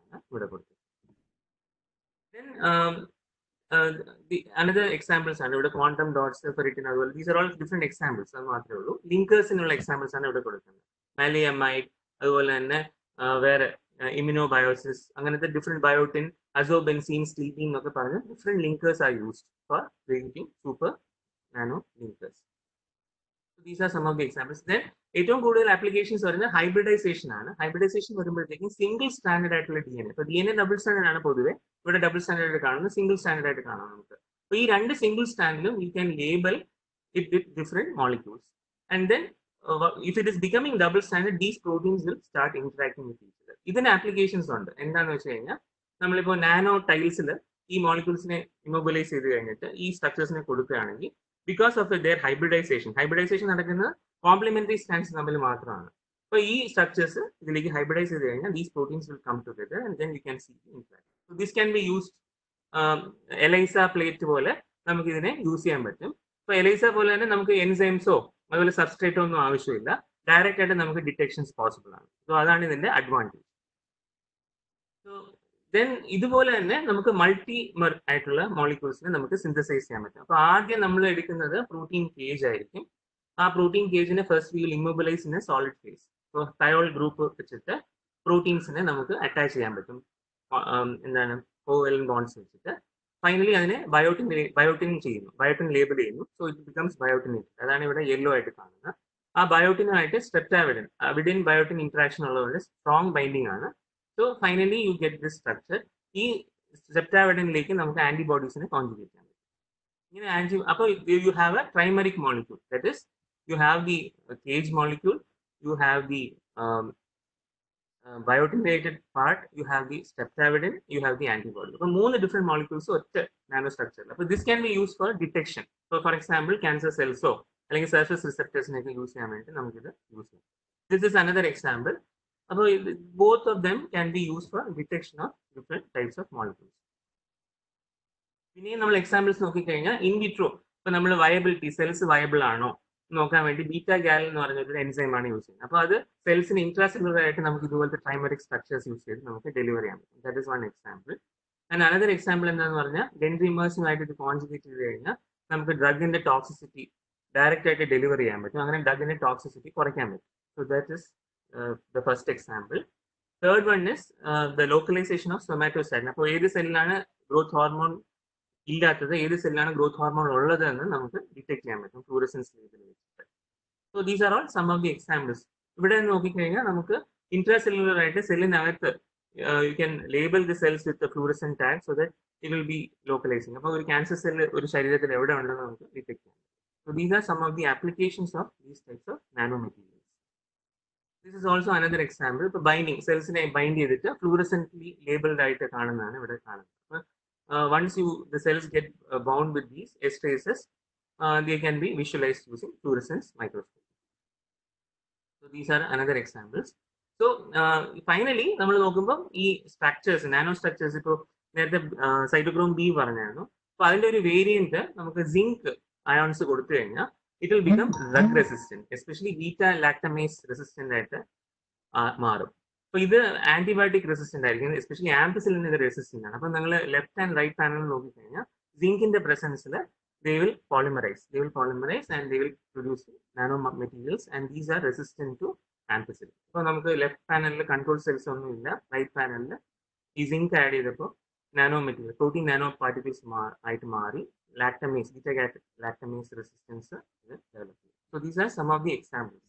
Then um, uh, the another examples are ഇവിടെ quantum dots, ferritin അതുപോലെ these are all different examples അത് മാത്രമേ ഉള്ളൂ ലിങ്കേഴ്സിനുള്ള examples ആണ് ഇവിടെ കൊടുക്കുന്നത് മാലിയമൈഡ് അതുപോലെ തന്നെ വേറെ ഇമ്യൂണോബയോസിസ് അങ്ങനത്തെ ഡിഫറെന്റ് ബയോട്ടിൻ അസോബെൻസീൻ സ്ലീപ്പിംഗ് എന്നൊക്കെ പറഞ്ഞ് different linkers are used for creating super nano linkers these are some of the examples then ഏറ്റവും കൂടുതൽ ആപ്ലിക്കേഷൻസ് വരുന്നത് ഹൈബ്രിഡൈസേഷൻ ആണ് ഹൈബ്രിഡൈസേഷൻ വരുമ്പോഴത്തേക്കും സിംഗിൾ സ്റ്റാൻഡേർഡ് ആയിട്ടുള്ള ഡി എൻ എ ഇപ്പൊ D N A double standard ആണ് പൊതുവെ ഇവിടെ ഡബിൾ സ്റ്റാൻഡേർഡ് ആയിട്ട് കാണുന്നത് സിംഗിൾ സ്റ്റാൻഡേർഡ് ആയിട്ട് കാണാം നമുക്ക് അപ്പൊ ഈ രണ്ട് സിംഗിൾ സ്റ്റാൻഡിലും you can label it with different molecules and then if it is becoming double standard these proteins will start interacting with each other ഇതിന് ആപ്ലിക്കേഷൻസ് ഉണ്ട് എന്താണെന്ന് വെച്ച് കഴിഞ്ഞാൽ നമ്മളിപ്പോൾ നാനോ ടൈൽസിൽ ഈ മോളിക്യൂൾസിനെ ഇമൊബിലൈസ് ചെയ്ത് കഴിഞ്ഞിട്ട് ഈ സ്ട്രക്ചേഴ്സിനെ കൊടുക്കുകയാണെങ്കിൽ because of there hybridization hybridization നടക്കുന്നത് കോംപ്ലിമെന്ററി സ്റ്റാൻഡ്സ് തമ്മിൽ മാത്രമാണ് അപ്പോൾ ഈ സ്ട്രക്ചേഴ്സ് ഇതിലേക്ക് ഹൈബ്രിഡൈസ് ചെയ്ത് കഴിഞ്ഞാൽ these proteins will come together and then you can see in fact so this can be used ELISA plate പോലെ നമുക്ക് ഇതിനെ യൂസ് ചെയ്യാൻ പറ്റും അപ്പോൾ എലൈസ പോലെ തന്നെ നമുക്ക് എൻസൈംസോ അതുപോലെ സബ്സ്ട്രേറ്റോ ഒന്നും ആവശ്യമില്ല ഡയറക്റ്റ് ആയിട്ട് നമുക്ക് ഡിറ്റക്ഷൻസ് പോസിബിൾ ആണ് സോ അതാണ് ഇതിന്റെ അഡ്വാൻറ്റേജ് സോ ദെൻ ഇതുപോലെ തന്നെ നമുക്ക് മൾട്ടി ആയിട്ടുള്ള മോളിക്യൂൾസിനെ നമുക്ക് സിന്തസൈസ് ചെയ്യാൻ പറ്റും അപ്പൊ ആദ്യം നമ്മൾ എടുക്കുന്നത് പ്രോട്ടീൻ കേജ് ആയിരിക്കും ആ പ്രോട്ടീൻ കേജിനെ first will immobilise in a solid phase so thiol group വെച്ചിട്ട് പ്രോട്ടീൻസിനെ നമുക്ക് അറ്റാച്ച് ചെയ്യാൻ പറ്റും എന്താണ് കോവലൻ ബോൺസ് വെച്ചിട്ട് ഫൈനലി അതിനെ ബയോട്ടിൻ ബയോട്ടിൻ ചെയ്യുന്നു ബയോട്ടിൻ ലേബിൾ ചെയ്യുന്നു സോ ഇറ്റ് ബിക്കംസ് ബയോട്ടിനേറ്റഡ് അതാണ് ഇവിടെ യെല്ലോ ആയിട്ട് കാണുന്നത് ആ ബയോട്ടിനുമായിട്ട് സ്ട്രെപ്റ്റാവിഡിൻ അവിഡിൻ ബയോട്ടിൻ ഇന്ററാക്ഷൻ ഉള്ളതുകൊണ്ട് സ്ട്രോങ് ബൈൻഡിങ് ആണ് so finally you get this structure ഈ സെപ്റ്റാവിഡിനിലേക്ക് നമുക്ക് ആന്റിബോഡീസിനെ കോൺജുഗേറ്റ് ചെയ്യാൻ പറ്റും ഇങ്ങനെ ആന്റി അപ്പോൾ you have a trimeric molecule that is you have the cage molecule you have the biotinated part you have the streptavidin you have the antibody അപ്പോൾ മൂന്ന് different molecules ഒറ്റ നാനോ സ്ട്രക്ചറിൽ അപ്പോൾ this can be use for detection ഇപ്പോൾ for example cancer സെൽസോ അല്ലെങ്കിൽ surface റിസെപ്റ്റേഴ്സിനൊക്കെ use ചെയ്യാൻ വേണ്ടി നമുക്കിത് യൂസ് ചെയ്യാം ദിസ് ഇസ് അനദർ എക്സാമ്പിൾ അപ്പോൾ both of them can be use for detection of different types of molecules പിന്നെയും നമ്മൾ എക്സാമ്പിൾസ് നോക്കിക്കഴിഞ്ഞാൽ ഇൻ വിട്രോ ഇപ്പൊ നമ്മൾ വയബിലിറ്റി സെൽസ് വയബിൾ ആണോ നോക്കാൻ വേണ്ടി ബീറ്റ ഗ്യാൽ എന്ന് പറഞ്ഞ ഒരു എൻസൈം ആണ് യൂസ് ചെയ്യുന്നത് അപ്പോൾ അത് സെൽസിന് ഇൻട്രാസെല്ലുലർ ആയിട്ട് നമുക്ക് ഇതുപോലത്തെ ട്രൈമറിക് സ്ട്രക്ചേഴ്സ് യൂസ് ചെയ്ത് നമുക്ക് ഡെലിവർ ചെയ്യാൻ പറ്റും that is one example and another example എന്താണെന്ന് പറഞ്ഞാൽ ഡെൻഡ്രിമേഴ്സും ആയിട്ട് ഇത് കോൺജുഗേറ്റ് ചെയ്ത് കഴിഞ്ഞാൽ നമുക്ക് ഡ്രഗിന്റെ ടോക്സിസിറ്റി ഡയറക്റ്റ് ആയിട്ട് ഡെലിവർ ചെയ്യാൻ പറ്റും അങ്ങനെ ഡ്രഗിന്റെ ടോക്സിസിറ്റി കുറയ്ക്കാൻ പറ്റും so that is the first example third one is the localization of somatoside അപ്പോൾ ഏത് സെല്ലിലാണ് ഗ്രോത്ത് ഹോർമോൺ ഇല്ലാത്തത് ഏത് സെല്ലാണ് ഗ്രോത്ത് ഹോർമോൺ ഉള്ളത് എന്ന് നമുക്ക് ഡിറ്റക്ട് ചെയ്യാൻ പറ്റും ഫ്ലൂറസൻസ് ലേബിൾ വെച്ചിട്ട് so these are all some of the examples ഇവിടെ നോക്കിക്കഴിഞ്ഞാൽ നമുക്ക് ഇൻട്രാസെല്ലുലർ ആയിട്ട് സെല്ലിനകത്ത് you can label the cells with fluorescent tag so that it will be localizing അപ്പോൾ ഒരു ക്യാൻസർ സെല്ല് ഒരു ശരീരത്തിൽ എവിടെ ഉണ്ടെന്ന് നമുക്ക് ഡിറ്റക്ട് ചെയ്യാം so these are some of the applications of these types of nano materials this is also another example ഇപ്പോൾ binding സെൽസിനെ ബൈൻഡ് ചെയ്തിട്ട് ഫ്ലൂറസെന്റ്ലി ലേബിൾഡ് ആയിട്ട് കാണുന്നതാണ് ഇവിടെ കാണുന്നത് uh, once you the cells get uh, bound with these esterases, uh, they can be visualized using fluorescence microscope. So these are another examples. So uh, finally നമ്മൾ നോക്കുമ്പോൾ ഈ structures nano structures ഇപ്പോൾ നേരത്തെ cytochrome B പറഞ്ഞായിരുന്നു അപ്പൊ അതിന്റെ ഒരു variant നമുക്ക് സിങ്ക് അയോൺസ് കൊടുത്തു കഴിഞ്ഞാൽ it will become drug resistant especially beta lactamase resistant ആയിട്ട് ആ, മാറും അപ്പൊ ഇത് ആന്റിബയോട്ടിക് റെസിസ്റ്റന്റ് ആയിരിക്കും എസ്പെഷ്യലി ആംപിസിലിന് ഇത് റെസിസ്റ്റന്റ് ആണ് അപ്പൊ നിങ്ങൾ ലെഫ്റ്റ് ആൻഡ് റൈറ്റ് പാനൽ നോക്കിക്കഴിഞ്ഞാൽ സിങ്കിന്റെ പ്രസൻസിൽ they will polymerize. They will polymerize and they will produce nano materials and these are resistant to ampicillin. അപ്പോൾ നമുക്ക് ലെഫ്റ്റ് പാനലിൽ കൺട്രോൾ സെൽസ് ഒന്നും ഇല്ല റൈറ്റ് പാനലിൽ ഈ സിങ്ക് ആഡ് ചെയ്തപ്പോൾ nano material protein nano particles ആയിട്ട് മാറി ലാക്ടമേസ് ബീറ്റ ലാക്ടമേസ് റെസിസ്റ്റൻസ് ഇത് ഡെവലപ്പ് ചെയ്യും so these are some of the examples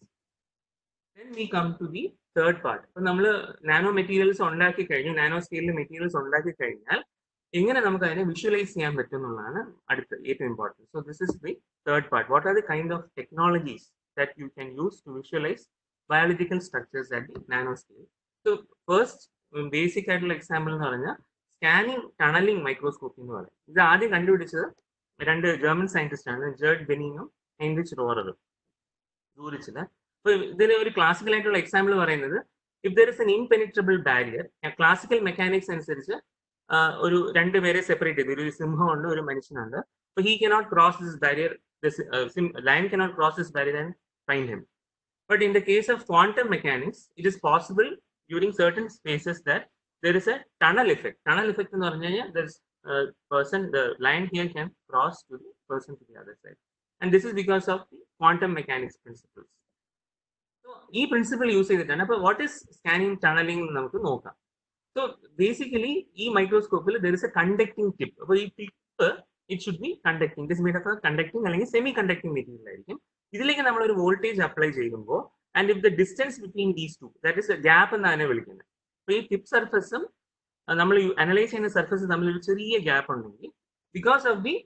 then we come to the third part ഇപ്പൊ നമ്മൾ നാനോ മെറ്റീരിയൽസ് ഉണ്ടാക്കി കഴിഞ്ഞു നാനോ സ്കെയിലിൽ മെറ്റീരിയൽസ് ഉണ്ടാക്കി കഴിഞ്ഞാൽ എങ്ങനെ നമുക്ക് അതിനെ വിഷ്വലൈസ് ചെയ്യാൻ പറ്റും എന്നുള്ളതാണ് അടുത്ത ഏറ്റവും important so this is the third part what are the kind of technologies that you can use to visualise biological structures at the nano scale so first basic ആയിട്ടുള്ള എക്സാമ്പിൾ എന്ന് പറഞ്ഞാൽ സ്കാനിങ് ടണലിംഗ് മൈക്രോസ്കോപ്പി എന്ന് പറയും ഇത് ആദ്യം കണ്ടുപിടിച്ചത് രണ്ട് German scientist ആണ് ജേർഡ് ബെനിങ്ങും ഹെൻറിച്ച് റോററും സൂറിച്ചില് അപ്പൊ ഇതിൽ ഒരു ക്ലാസിക്കൽ ആയിട്ടുള്ള എക്സാമ്പിൾ പറയുന്നത് if there is an impenetrable barrier classical mechanics അനുസരിച്ച് ആ, ഒരു രണ്ട് പേരെ സെപ്പറേറ്റ് ചെയ്തു ഒരു സിംഹമുണ്ട് ഒരു മനുഷ്യനുണ്ട് അപ്പൊ he cannot cross this barrier lion cannot cross this barrier and find him but in the case of quantum mechanics it is possible during certain spaces that there is a tunnel effect tunnel effect എന്ന് പറഞ്ഞു കഴിഞ്ഞാൽ there person the line here can cross to the person to the other side and this is because of the quantum mechanics principles so ഈ principle use ചെയ്തിട്ടാണ് അപ്പൊ what is scanning tunnelling നമുക്ക് നോക്കാം so basically ഈ മൈക്രോസ്കോപ്പിൽ there is a conducting tip അപ്പോൾ ഈ tip it should be conducting this made of conducting അല്ലെങ്കിൽ സെമി കണ്ടക്ടിങ് മെറ്റീരിയൽ ആയിരിക്കും ഇതിലേക്ക് നമ്മൾ ഒരു വോൾട്ടേജ് അപ്ലൈ ചെയ്യുമ്പോൾ and if the distance between these two that is gap എന്നാണ് വിളിക്കുന്നത് അപ്പോൾ ഈ ടിപ്പ് സർഫസും നമ്മൾ അനലൈസ് ചെയ്യുന്ന സർഫസ് തമ്മിൽ ഒരു ചെറിയ ഗ്യാപ്പ് ഉണ്ടെങ്കിൽ ബിക്കോസ് ഓഫ് ദി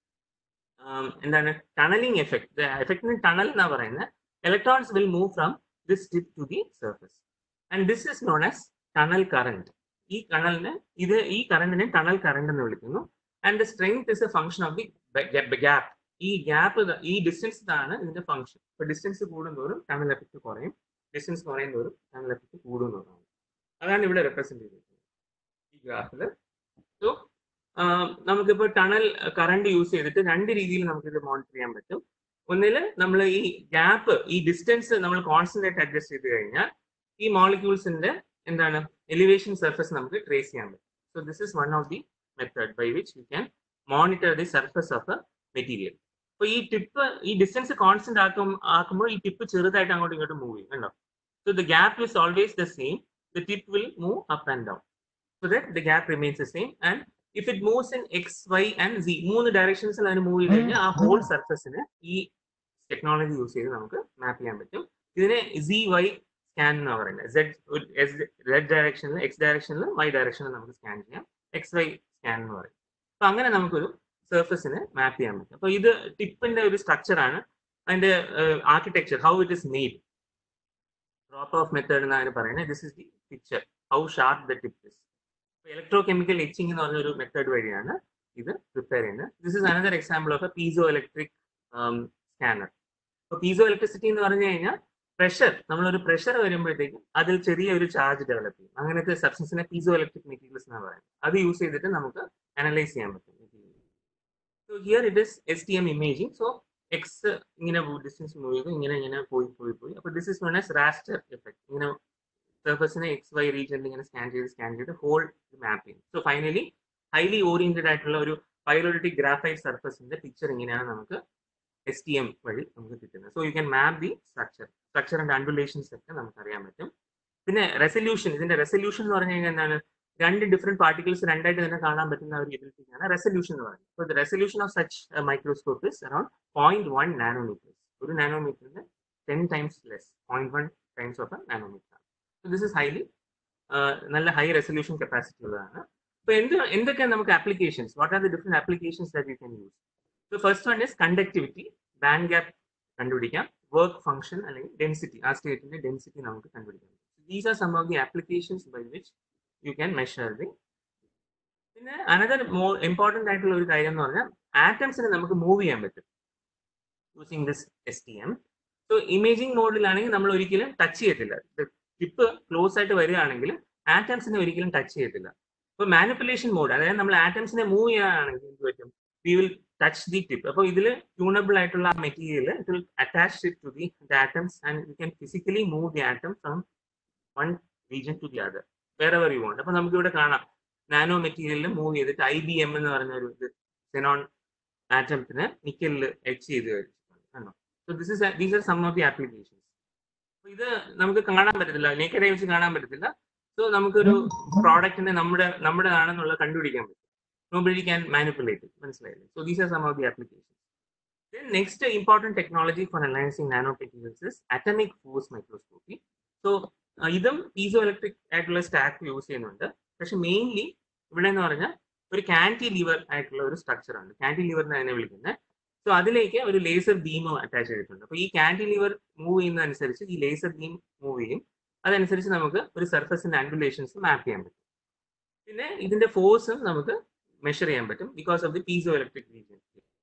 എന്താണ് ടണലിംഗ് എഫക്ട് എഫക്റ്റിന് ടണൽ എന്നാ പറയുന്നത് electrons will move from this tip to the surface and this is known as tunnel current ഈ ടണലിന് ഇത് ഈ കറണ്ടിനെ ടണൽ കറണ്ട് എന്ന് വിളിക്കുന്നു and the strength is a function of the gap ഈ ഗ്യാപ്പ് ഈ ഡിസ്റ്റൻസ് ആണ് ഇതിന്റെ ഫംഗ്ഷൻ ഇപ്പൊ ഡിസ്റ്റൻസ് കൂടുന്തോറും ടണൽ എഫക്ട് കുറയും ഡിസ്റ്റൻസ് കുറയും തോറും ടണൽ എഫക്ട് കൂടുന്നതാണ് അതാണ് ഇവിടെ റെപ്രസെന്റ് ചെയ്തിരിക്കുന്നത് ഈ ഗ്രാഫിൽ സോ നമുക്കിപ്പോ ടണൽ കറണ്ട് യൂസ് ചെയ്തിട്ട് രണ്ട് രീതിയിൽ നമുക്കിത് മോണിറ്റർ ചെയ്യാൻ പറ്റും ഒന്നിൽ നമ്മൾ ഈ ഗ്യാപ്പ് ഈ ഡിസ്റ്റൻസ് നമ്മൾ കോൺസ്റ്റന്റ് ആയിട്ട് അഡ്ജസ്റ്റ് ചെയ്ത് കഴിഞ്ഞാൽ ഈ മോളിക്യൂൾസിന്റെ എന്താണ് എലിവേഷൻ സർഫസ് നമുക്ക് ട്രേസ് ചെയ്യാൻ പറ്റും so this is one of the method by which you can monitor the surface of a material അപ്പൊ ഈ ടിപ്പ് ഈ ഡിസ്റ്റൻസ് കോൺസ്റ്റന്റ് ആക്കും ആക്കുമ്പോൾ ഈ ടിപ്പ് ചെറുതായിട്ട് അങ്ങോട്ടും ഇങ്ങോട്ടും മൂവ് ചെയ്യും കണ്ടോ so the gap is always the same the tip will move up and down so that the gap remains the same and if it moves in X Y and Z മൂന്ന് ഡയറക്ഷൻസിൽ അതിന് move ചെയ്ത് കഴിഞ്ഞാൽ ആ whole സർഫസിന് ഈ technology use ചെയ്ത് നമുക്ക് map ചെയ്യാൻ പറ്റും ഇതിനെ സി വൈ സ്കാൻ എന്ന് പറയുന്നത് സെഡ് സെഡ് ഡയറക്ഷനിൽ എക്സ് ഡയറക്ഷനിൽ വൈ ഡയറക്ഷനിൽ നമുക്ക് സ്കാൻ ചെയ്യാം എക്സ് വൈ സ്കാൻ എന്ന് പറയും അപ്പൊ അങ്ങനെ നമുക്കൊരു സർഫസിനെ മാപ്പ് ചെയ്യാൻ പറ്റും അപ്പൊ ഇത് ടിപ്പിന്റെ ഒരു സ്ട്രക്ചർ ആണ് അതിന്റെ architecture how it is made drop of method എന്നാണ് പറയുന്നത് this is the picture how sharp the tip is electrochemical etching എന്ന് പറഞ്ഞൊരു മെത്തേഡ് വഴിയാണ് ഇത് പ്രിപ്പയർ ചെയ്യുന്നത് this is another example of a piezoelectric scanner അപ്പോൾ piezo electricity എന്ന് പറഞ്ഞു കഴിഞ്ഞാൽ പ്രഷർ നമ്മളൊരു പ്രഷർ വരുമ്പോഴത്തേക്കും അതിൽ ചെറിയ ഒരു ചാർജ് ഡെവലപ്പ് ചെയ്യും അങ്ങനത്തെ സബ്സ്റ്റൻസിനെ പീസോ ഇലക്ട്രിക് മെറ്റീരിയൽസ് എന്നാണ് പറയുന്നത് അത് യൂസ് ചെയ്തിട്ട് നമുക്ക് അനലൈസ് ചെയ്യാൻ പറ്റും so here it is S T M imaging so X ഇങ്ങനെ ഡിസ്റ്റൻസ് മൂവ് ചെയ്തു ഇങ്ങനെ ഇങ്ങനെ പോയി പോയി പോയി അപ്പോൾ this is known as raster effect ഇങ്ങനെ സർഫസിനെ എക്സ് വൈ റീജിയനിൽ ഇങ്ങനെ സ്കാൻ ചെയ്ത് സ്കാൻ ചെയ്ത് ഹോൾ മാപ്പ് ചെയ്യും സോ ഫൈനലി ഹൈലി ഓറിയന്റഡ് ആയിട്ടുള്ള ഒരു പൈറോളിറ്റിക് ഗ്രാഫൈറ്റ് സർഫസിന്റെ പിക്ചർ ഇങ്ങനെയാണ് നമുക്ക് എസ് ടി എം വഴി നമുക്ക് കിട്ടുന്നത് so you can map the structure structure and undulations ഒക്കെ നമുക്ക് അറിയാൻ പറ്റും പിന്നെ റെസൊല്യൂഷൻ ഇതിന്റെ റെസൊല്യൂഷൻ എന്ന് പറഞ്ഞു കഴിഞ്ഞാൽ എന്താണ് രണ്ട് ഡിഫറെന്റ് പാർട്ടിക്കിൾസ് രണ്ടായിട്ട് തന്നെ കാണാൻ പറ്റുന്ന ഒരു എബിലിറ്റിയാണ് റെസൊല്യൂഷൻ എന്ന് പറയുന്നത് so the resolution of such microscope is around point one nanometers ഒരു നാനോമീറ്ററിന് ten times less point one times of a nanometer ആണ് സോ ദിസ് ഇസ് ഹൈലി നല്ല ഹൈ റെസൊല്യൂഷൻ കപ്പാസിറ്റി ഉള്ളതാണ് അപ്പൊ എന്ത് എന്തൊക്കെയാണ് നമുക്ക് applications what are the different applications that you can use so first one is conductivity band gap കണ്ടുപിടിക്കാം work function അല്ലെങ്കിൽ density ആ സ്റ്റേറ്റിന്റെ ഡെൻസിറ്റി നമുക്ക് കണ്ടുപിടിക്കാം these are some of the applications by which you can measure the പിന്നെ another more important ആയിട്ടുള്ള ഒരു കാര്യം എന്ന് പറഞ്ഞാൽ ആറ്റംസിനെ നമുക്ക് മൂവ് ചെയ്യാൻ പറ്റും using this S T M so imaging മോഡിലാണെങ്കിൽ നമ്മൾ ഒരിക്കലും ടച്ച് ചെയ്യത്തില്ല ടിപ്പ് ക്ലോസ് ആയിട്ട് വരികയാണെങ്കിൽ ആറ്റംസിനെ ഒരിക്കലും ടച്ച് ചെയ്യത്തില്ല ഇപ്പൊ മാനിപ്പുലേഷൻ മോഡ് അതായത് നമ്മൾ ആറ്റംസിനെ മൂവ് ചെയ്യാനാണെങ്കിൽ എന്ത് പറ്റും we will touch the tip അപ്പോൾ ഇതിൽ ട്യൂണബിൾ ആയിട്ടുള്ള ആ material it will attach it to the atoms and you can physically move the atom from one region to the other വേറെ വെർ യു വോണ്ട് അപ്പൊ നമുക്ക് ഇവിടെ കാണാം നാനോ മെറ്റീരിയലിൽ മൂവ് ചെയ്തിട്ട് ഐ ബി എം എന്ന് പറഞ്ഞ ഒരു ഇത് സെനോൺ ആറ്റംസിന് നിക്കലിൽ എച്ച് ചെയ്ത് കണ്ടോ so this is these are some of the applications ഇത് നമുക്ക് കാണാൻ പറ്റത്തില്ല നേക്കഡായി വെച്ച് കാണാൻ പറ്റത്തില്ല സോ നമുക്കൊരു പ്രോഡക്റ്റിനെ നമ്മുടെ നമ്മുടെ ആണെന്നുള്ള കണ്ടുപിടിക്കാൻ പറ്റും nobody can manipulate it മനസ്സിലായില്ലേ so these are some of the applications then next uh, important technology for analyzing nanoparticles is atomic force microscopy so uh, ഇതും പീസോ ഇലക്ട്രിക് ആയിട്ടുള്ള സ്റ്റാക്ക് യൂസ് ചെയ്യുന്നുണ്ട് പക്ഷെ മെയിൻലി ഇവിടെ എന്ന് പറഞ്ഞാൽ ഒരു കാന്റി ലിവർ ആയിട്ടുള്ള ഒരു സ്ട്രക്ചർ ഉണ്ട് കാന്റി ലിവർ എന്ന് അതിനെ വിളിക്കുന്നത് സോ അതിലേക്ക് ഒരു ലേസർ ബീം അറ്റാച്ച് ചെയ്തിട്ടുണ്ട് അപ്പോൾ ഈ കാന്റി ലിവർ മൂവ് ചെയ്യുന്നതനുസരിച്ച് ഈ ലേസർ ബീം മൂവ് ചെയ്യും അതനുസരിച്ച് നമുക്ക് ഒരു സർഫസിന്റെ ആൻഡുലേഷൻസ് മാപ്പ് ചെയ്യാൻ പറ്റും പിന്നെ ഇതിന്റെ ഫോഴ്സും നമുക്ക് മെഷർ ചെയ്യാൻ പറ്റും because of the piezoelectric region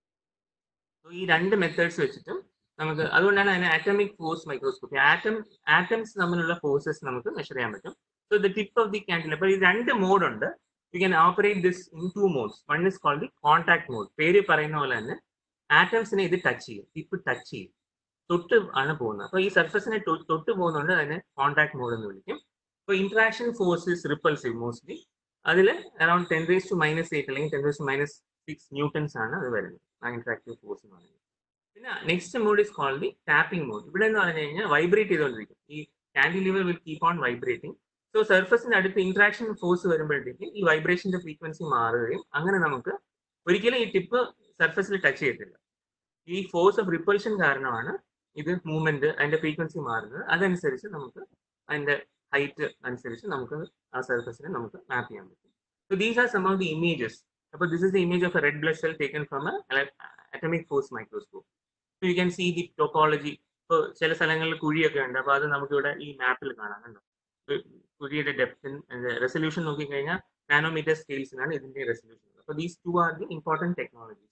so ഈ രണ്ട് മെത്തേഡ്സ് വെച്ചിട്ടും നമുക്ക് അതുകൊണ്ടാണ് അതിന് atomic force microscopy atom atoms തമ്മിലുള്ള ഫോഴ്സസ് നമുക്ക് മെഷർ ചെയ്യാൻ പറ്റും so the tip of the candle അപ്പോൾ ഈ രണ്ട് മോഡ് ഉണ്ട് you can operate this in two modes one is called the contact mode പേര് പറയുന്ന പോലെ തന്നെ ആറ്റംസിനെ ഇത് ടച്ച് ചെയ്യും ടിപ്പ് ടച്ച് ചെയ്യും തൊട്ട് ആണ് പോകുന്നത് അപ്പോൾ ഈ സർഫസിനെ തൊട്ട് പോകുന്നതുകൊണ്ട് അതിനെ കോൺടാക്ട് മോഡ് എന്ന് വിളിക്കും അപ്പോൾ interaction force is repulsive mostly അതിൽ around ten raise to minus eight അല്ലെങ്കിൽ ten raise to minus six newtons ആണ് അത് വരുന്നത് ആ ഇന്ററാക്റ്റീവ് ഫോഴ്സ് എന്ന് പറയുന്നത് പിന്നെ next mode is called the tapping mode ഇവിടെ എന്ന് പറഞ്ഞു കഴിഞ്ഞാൽ വൈബ്രേറ്റ് ചെയ്തുകൊണ്ടിരിക്കും ഈ cantilever will keep on vibrating so സർഫസിന്റെ അടുത്ത് ഇന്ററാക്ഷൻ ഫോഴ്സ് വരുമ്പോഴത്തേക്ക് ഈ വൈബ്രേഷന്റെ ഫ്രീക്വൻസി മാറുകയും അങ്ങനെ നമുക്ക് ഒരിക്കലും ഈ ടിപ്പ് സർഫസിൽ ടച്ച് ചെയ്യത്തില്ല ഈ ഫോഴ്സ് ഓഫ് റിപ്പൾഷൻ കാരണമാണ് ഇത് മൂവ്മെന്റ് അതിന്റെ ഫ്രീക്വൻസി മാറുന്നത് അതനുസരിച്ച് നമുക്ക് അതിന്റെ ഹൈറ്റ് അനുസരിച്ച് നമുക്ക് ആ സർഫസിനെ നമുക്ക് മാപ്പ് ചെയ്യാൻ പറ്റും so these are some of the images അപ്പോൾ this is the image of a red blood cell taken from a atomic force microscope so you can see the topology ഇപ്പോൾ ചില സ്ഥലങ്ങളിൽ കുഴിയൊക്കെ ഉണ്ട് അപ്പോൾ അത് നമുക്കിവിടെ ഈ മാപ്പിൽ കാണാം കണ്ടോ കുഴിയുടെ ഡെപ്തിൻ റെസൊല്യൂഷൻ നോക്കിക്കഴിഞ്ഞാൽ നാനോമീറ്റർ സ്കെയിൽസിനാണ് ഇതിന്റെ റെസൊല്യൂഷൻ അപ്പോൾ these two are the important technologies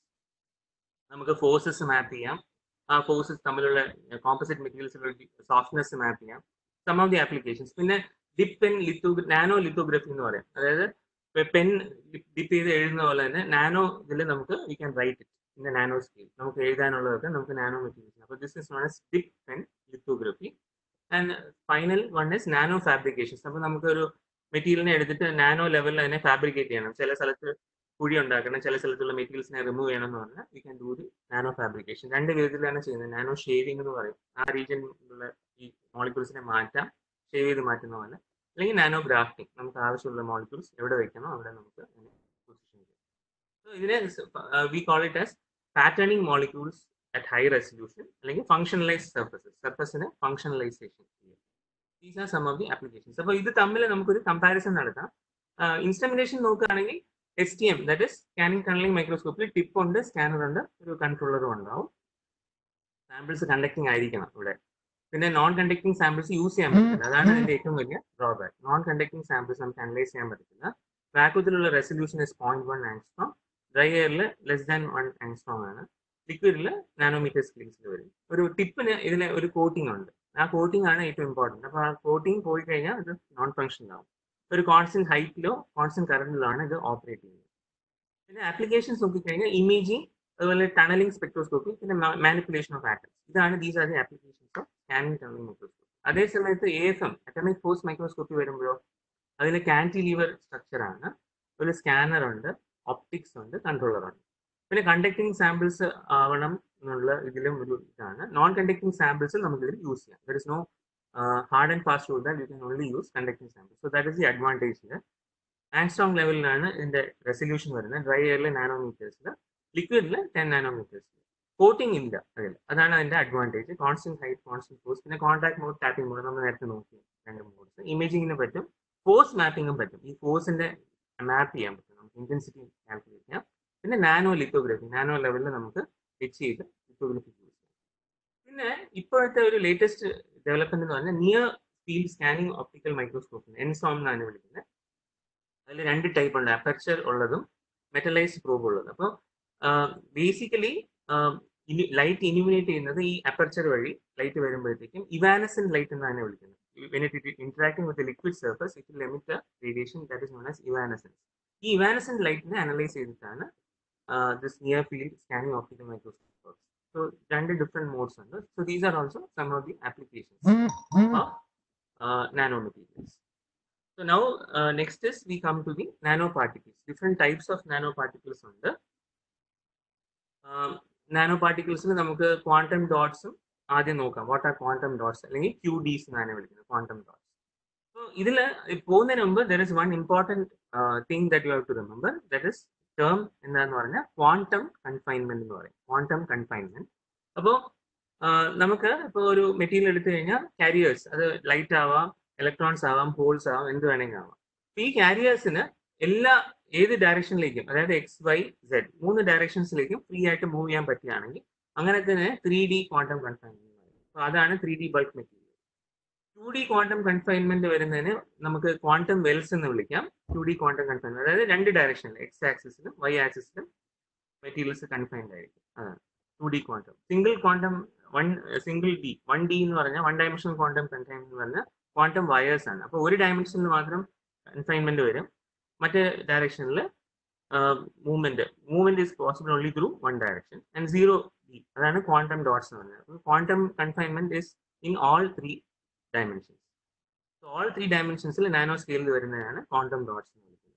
നമുക്ക് ഫോഴ്സസ് മാപ്പ് ചെയ്യാം ആ ഫോഴ്സസ് തമ്മിലുള്ള കോമ്പസിറ്റ് മെറ്റീരിയൽസിലുള്ള സോഫ്റ്റ്നെസ് മാപ്പ് ചെയ്യാം സം ഓഫ് ദി ആപ്ലിക്കേഷൻസ് പിന്നെ dip pen litho nanolithography എന്ന് പറയാം അതായത് പെൻ ഡിപ്പ് ചെയ്ത് എഴുതുന്ന പോലെ തന്നെ നാനോ ഇതിൽ നമുക്ക് we can write it in the nanoscale നമുക്ക് എഴുതാനുള്ളതൊക്കെ നമുക്ക് നാനോ മെറ്റീരിയൽസ് അപ്പോൾ this is known as dip pen lithography and final one is nanofabrications അപ്പോൾ നമുക്കൊരു മെറ്റീരിയലിനെ എടുത്തിട്ട് നാനോ ലെവലിൽ അതിനെ ഫാബ്രിക്കേറ്റ് ചെയ്യണം ചില സ്ഥലത്ത് കുഴി ഉണ്ടാക്കണം ചില സ്ഥലത്തുള്ള മെറ്റീരിയൽസിനെ റിമൂവ് ചെയ്യണം എന്ന് പറഞ്ഞാൽ we can do the nanofabrication രണ്ട് വിധത്തിലാണ് ചെയ്യുന്നത് നാനോ ഷേവിംഗ് എന്ന് പറയും ആ റീജിയനിലുള്ള ഈ മോളിക്യൂൾസിനെ മാറ്റാം ഷേവ് ചെയ്ത് മാറ്റുന്ന പോലെ അല്ലെങ്കിൽ നാനോ ഗ്രാഫ്റ്റിംഗ് നമുക്ക് ആവശ്യമുള്ള മോളിക്യൂൾസ് എവിടെ വെക്കണോ അവിടെ നമുക്ക് പൊസിഷൻ ചെയ്യാം സോ ഇതിനെ we call it as patterning molecules at high resolution അല്ലെങ്കിൽ ഫംഗ്ഷനലൈസ് സർഫസസ് സർഫസിനെ ഫംഗ്ഷനലൈസേഷൻ ചെയ്യുക these are some of the applications അപ്പോൾ ഇത് തമ്മിൽ നമുക്കൊരു കമ്പാരിസൺ നടത്താം ഇൻസ്ട്രുമെന്റേഷൻ നോക്കുകയാണെങ്കിൽ S T M that is scanning tunneling മൈക്രോസ്കോപ്പിൽ ടിപ്പ് ഉണ്ട് സ്കാനർ ഉണ്ട് ഒരു കൺട്രോളറും ഉണ്ടാവും സാമ്പിൾസ് കണ്ടക്ടിങ് ആയിരിക്കണം ഇവിടെ പിന്നെ നോൺ കണ്ടക്ടിങ് സാമ്പിൾസ് യൂസ് ചെയ്യാൻ പറ്റില്ല അതാണ് അതിന്റെ ഏറ്റവും വലിയ ഡ്രോബാക്ക് നോൺ കണ്ടക്ടിങ് സാമ്പിൾസ് നമുക്ക് അനലൈസ് ചെയ്യാൻ പറ്റത്തില്ല വാക്വത്തിലുള്ള resolution is point one angstrom dry എയറിൽ ലെസ് ദാൻ വൺ ആങ്സ്ട്രോം ആണ് ലിക്വിഡിൽ നാനോമീറ്റർ സ്കെയിൽസിൽ വരും ഒരു ടിപ്പിന് ഇതിന് ഒരു കോട്ടിംഗ് ഉണ്ട് ആ കോട്ടിംഗ് ആണ് ഏറ്റവും ഇമ്പോർട്ടൻറ്റ് അപ്പോൾ ആ കോട്ടിംഗ് പോയി കഴിഞ്ഞാൽ ഇത് നോൺ ഫങ്ഷൻ ആവും ഒരു കോൺസ്റ്റന്റ് ഹൈറ്റിലോ കോൺസ്റ്റന്റ് കറണ്ടിലോ ആണ് ഇത് ഓപ്പറേറ്റ് ചെയ്യുന്നത് പിന്നെ ആപ്ലിക്കേഷൻസ് നോക്കിക്കഴിഞ്ഞാൽ ഇമേജിംഗ് അതുപോലെ ടണലിംഗ് സ്പെക്ട്രോസ്കോപ്പി പിന്നെ മാനിപ്പുലേഷൻ ഓഫ് ആറ്റംസ് ഇതാണ് these are the applications of scanning tunneling microscopy അതേ സമയത്ത് A F M atomic force microscopy വരുമ്പോഴോ അതിൽ കാൻറ്റിലീവർ സ്ട്രക്ചർ ആണ് ഒരു സ്കാനർ ഉണ്ട് ഒപ്റ്റിക്സ് ഉണ്ട് കൺട്രോളർ ഉണ്ട് പിന്നെ കണ്ടക്ടിങ് സാമ്പിൾസ് ആവണം എന്നുള്ള ഇതിലും ഒരു ഇതാണ് നോൺ കണ്ടക്ടിങ് സാമ്പിൾസ് നമുക്ക് ഇതിൽ യൂസ് ചെയ്യാം there is no hard and fast rule that you can only use conducting sample so that is the advantage angstrom ലെവലിലാണ് ഇതിന്റെ റെസൊല്യൂഷൻ വരുന്നത് ഡ്രൈ എയറിൽ നാനോമീറ്റേഴ്സിൽ ലിക്വിഡിൽ ടെൻ നാനോമീറ്റേഴ്സിൽ കോട്ടിംഗ് ഇല്ല അതിൽ അതാണ് അതിന്റെ advantage constant height constant force പിന്നെ കോൺടാക്ട് മോഡ് ടാപ്പിംഗ് മോഡ് നമ്മൾ നേരത്തെ നോക്കി രണ്ട് മോഡ്സ് ഇമേജിങ്ങിന് പറ്റും ഫോഴ്സ് മാപ്പിംഗും പറ്റും ഈ ഫോഴ്സിന്റെ മാപ്പ് ചെയ്യാൻ പറ്റും നമുക്ക് ഇന്റൻസിറ്റി കാൽക്കുലേറ്റ് ചെയ്യാം പിന്നെ നാനോ ലിത്തോഗ്രഫി നാനോ ലെവലിൽ നമുക്ക് എച്ച് ചെയ്ത് ലിത്തോഗ്രഫി യൂസ് ചെയ്യാം പിന്നെ ഇപ്പോഴത്തെ ഒരു ലേറ്റസ്റ്റ് ഡെവലപ്മെന്റ് എന്ന് പറഞ്ഞാൽ near field scanning optical microscope NSOM എന്നാണ് വിളിക്കുന്നത് അതിൽ രണ്ട് ടൈപ്പ് ഉണ്ട് അപ്പർച്ചർ ഉള്ളതും മെറ്റലൈസ്ഡ് പ്രോബ് ഉള്ളതും അപ്പോൾ ബേസിക്കലി ലൈറ്റ് ഇനിമിനേറ്റ് ചെയ്യുന്നത് ഈ അപ്പർച്ചർ വഴി ലൈറ്റ് വരുമ്പോഴത്തേക്കും ഇവാനസൻ ലൈറ്റ് എന്നാണ് വിളിക്കുന്നത് when it is interacting with the liquid surface it will emit a radiation that is known as evanescence ഈ ഇവാനസൻ ലൈറ്റിനെ അനലൈസ് ചെയ്തിട്ടാണ് this near field scanning optical microscope so രണ്ട് ഡിഫറെന്റ് മോഡ്സ് ഉണ്ട് so these are also some of the applications of uh, nanomaterials. So now uh, next is we come to the nanoparticles. Different types of nanoparticles ഉണ്ട് നാനോപാർട്ടിക്കിൾസിൽ നമുക്ക് quantum ഡോട്ട്സും ആദ്യം നോക്കാം what are quantum dots അല്ലെങ്കിൽ Q Ds എന്നാണ് വിളിക്കുന്നത് quantum dots so ഇതിൽ പോകുന്നതിന് മുമ്പ് there is one important thing that you have to remember that is term എന്താന്ന് പറഞ്ഞാൽ ക്വാണ്ടം കൺഫൈൻമെന്റ് എന്ന് പറയും ക്വാണ്ടം കൺഫൈൻമെന്റ് അപ്പോൾ നമുക്ക് ഇപ്പോൾ ഒരു മെറ്റീരിയൽ എടുത്തു കഴിഞ്ഞാൽ കാരിയേഴ്സ് അത് ലൈറ്റ് ആവാം ഇലക്ട്രോൺസ് ആവാം ഹോൾസ് ആവാം എന്ത് വേണമെങ്കിൽ ആവാം ഈ കാരിയേഴ്സിന് എല്ലാ ഏത് ഡയറക്ഷനിലേക്കും അതായത് എക്സ് വൈ സെഡ് മൂന്ന് ഡയറക്ഷൻസിലേക്കും ഫ്രീ ആയിട്ട് മൂവ് ചെയ്യാൻ പറ്റുകയാണെങ്കിൽ അങ്ങനെ തന്നെ ത്രീ ഡി ക്വാണ്ടം കൺഫൈൻമെന്റ് അപ്പോൾ അതാണ് three D bulk material two D quantum confinement വരുന്നതിന് നമുക്ക് ക്വാണ്ടം വെൽസ് എന്ന് വിളിക്കാം ടു ഡി ക്വാണ്ടം കൺഫൈൻമെന്റ് അതായത് രണ്ട് ഡയറക്ഷനിൽ എക്സ് ആക്സിസിലും വൈ ആക്സിസിലും മെറ്റീരിയൽസ് കൺഫൈൻഡ് ആയിരിക്കും അതാണ് two D quantum single quantum one single D one D എന്ന് പറഞ്ഞാൽ വൺ ഡയമെൻഷണൽ ക്വാണ്ടം കൺഫൈൻമെന്റ് എന്ന് പറഞ്ഞാൽ ക്വാണ്ടം വയേഴ്സ് ആണ് അപ്പോൾ ഒരു ഡയമെൻഷനിൽ മാത്രം കൺഫൈൻമെന്റ് വരും മറ്റേ ഡയറക്ഷനിൽ movement movement is possible only through one direction and zero D അതാണ് ക്വാണ്ടം ഡോട്ട്സ് എന്ന് പറയുന്നത് quantum confinement is in all three dimensions so all three ഡയമെൻഷൻസിൽ നാനോ സ്കെയിലിൽ വരുന്നതാണ് ക്വാണ്ടം ഡോട്ട്സ് എന്ന് വിളിക്കുന്നത്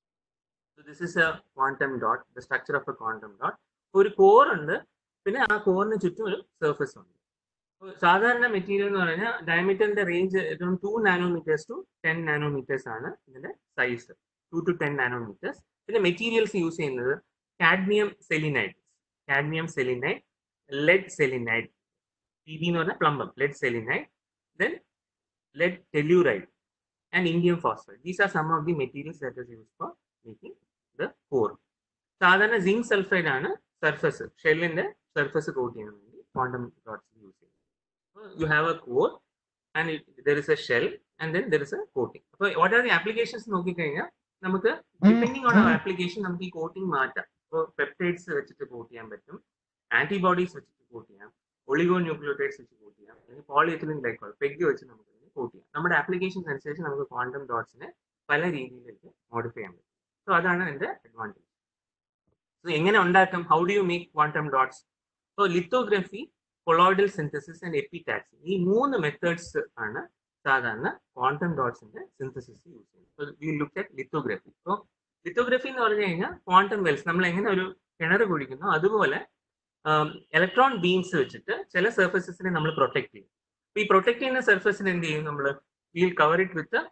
so this is a quantum dot the structure of a quantum dot ഒരു core ഉണ്ട് പിന്നെ ആ കോറിന് ചുറ്റും ഒരു സർഫസ് ഉണ്ട് സാധാരണ മെറ്റീരിയൽ എന്ന് പറഞ്ഞാൽ ഡയമീറ്ററിന്റെ range two nanometers to ten nanometers ആണ് ഇതിന്റെ size two to ten nanometers പിന്നെ മെറ്റീരിയൽസ് യൂസ് ചെയ്യുന്നത് cadmium selenide cadmium selenide lead selenide P B എന്ന് പറഞ്ഞാൽ plumbum lead selenide then lead telluride and indium phosphide these are some of the materials that is use for making the core സാധാരണ zinc sulphide ആണ് surface ഷെല്ലിന്റെ surface coat ചെയ്യാൻ വേണ്ടി quantum dots use ചെയ്യുന്നത് you have A core and there is a shell and then there is a coating അപ്പോൾ what are the applications നോക്കിക്കഴിഞ്ഞാൽ നമുക്ക് depending on application നമുക്ക് ഈ കോട്ടിംഗ് മാറ്റാം ഇപ്പോൾ പെപ്റ്റൈഡ്സ് വെച്ചിട്ട് കോട്ട് ചെയ്യാൻ പറ്റും ആന്റിബോഡീസ് വെച്ചിട്ട് കോട്ട് ചെയ്യാം ഒളിഗോ ന്യൂക്ലിയോട്ടൈഡ്സ് വെച്ച് കോട്ട് ചെയ്യാം അല്ലെങ്കിൽ പോളിയെത്തിലിൻ ഗ്ലൈക്കോൾ പെഗ് വെച്ച് നമുക്ക് കോട്ട് ചെയ്യാം നമ്മുടെ ആപ്ലിക്കേഷൻസ് അനുസരിച്ച് നമുക്ക് ക്വാണ്ടം ഡോട്ട്സിനെ പല രീതിയിലേക്ക് മോഡിഫൈ ചെയ്യാൻ പറ്റും സോ അതാണ് എൻ്റെ അഡ്വാൻറ്റേജ് സോ എങ്ങനെ ഉണ്ടാക്കും how do you make quantum dots so lithography colloidal synthesis and epitaxy ഈ മൂന്ന് മെത്തേഡ്സ് ആണ് സാധാരണ ക്വാണ്ടം ഡോട്ട്സിന്റെ സിന്തസിസ് യൂസ് ചെയ്യുന്നത് we look at lithography so lithography എന്ന് പറഞ്ഞു കഴിഞ്ഞാൽ ക്വാണ്ടം വെൽസ് നമ്മൾ എങ്ങനെ ഒരു കിണർ കുഴിക്കുന്നു അതുപോലെ ഇലക്ട്രോൺ ബീംസ് വെച്ചിട്ട് ചില സർഫസസിനെ നമ്മൾ പ്രൊട്ടക്ട് ചെയ്യും ഈ പ്രൊട്ടക്ട് ചെയ്യുന്ന സർഫസിന് എന്ത് ചെയ്യും നമ്മൾ will cover it with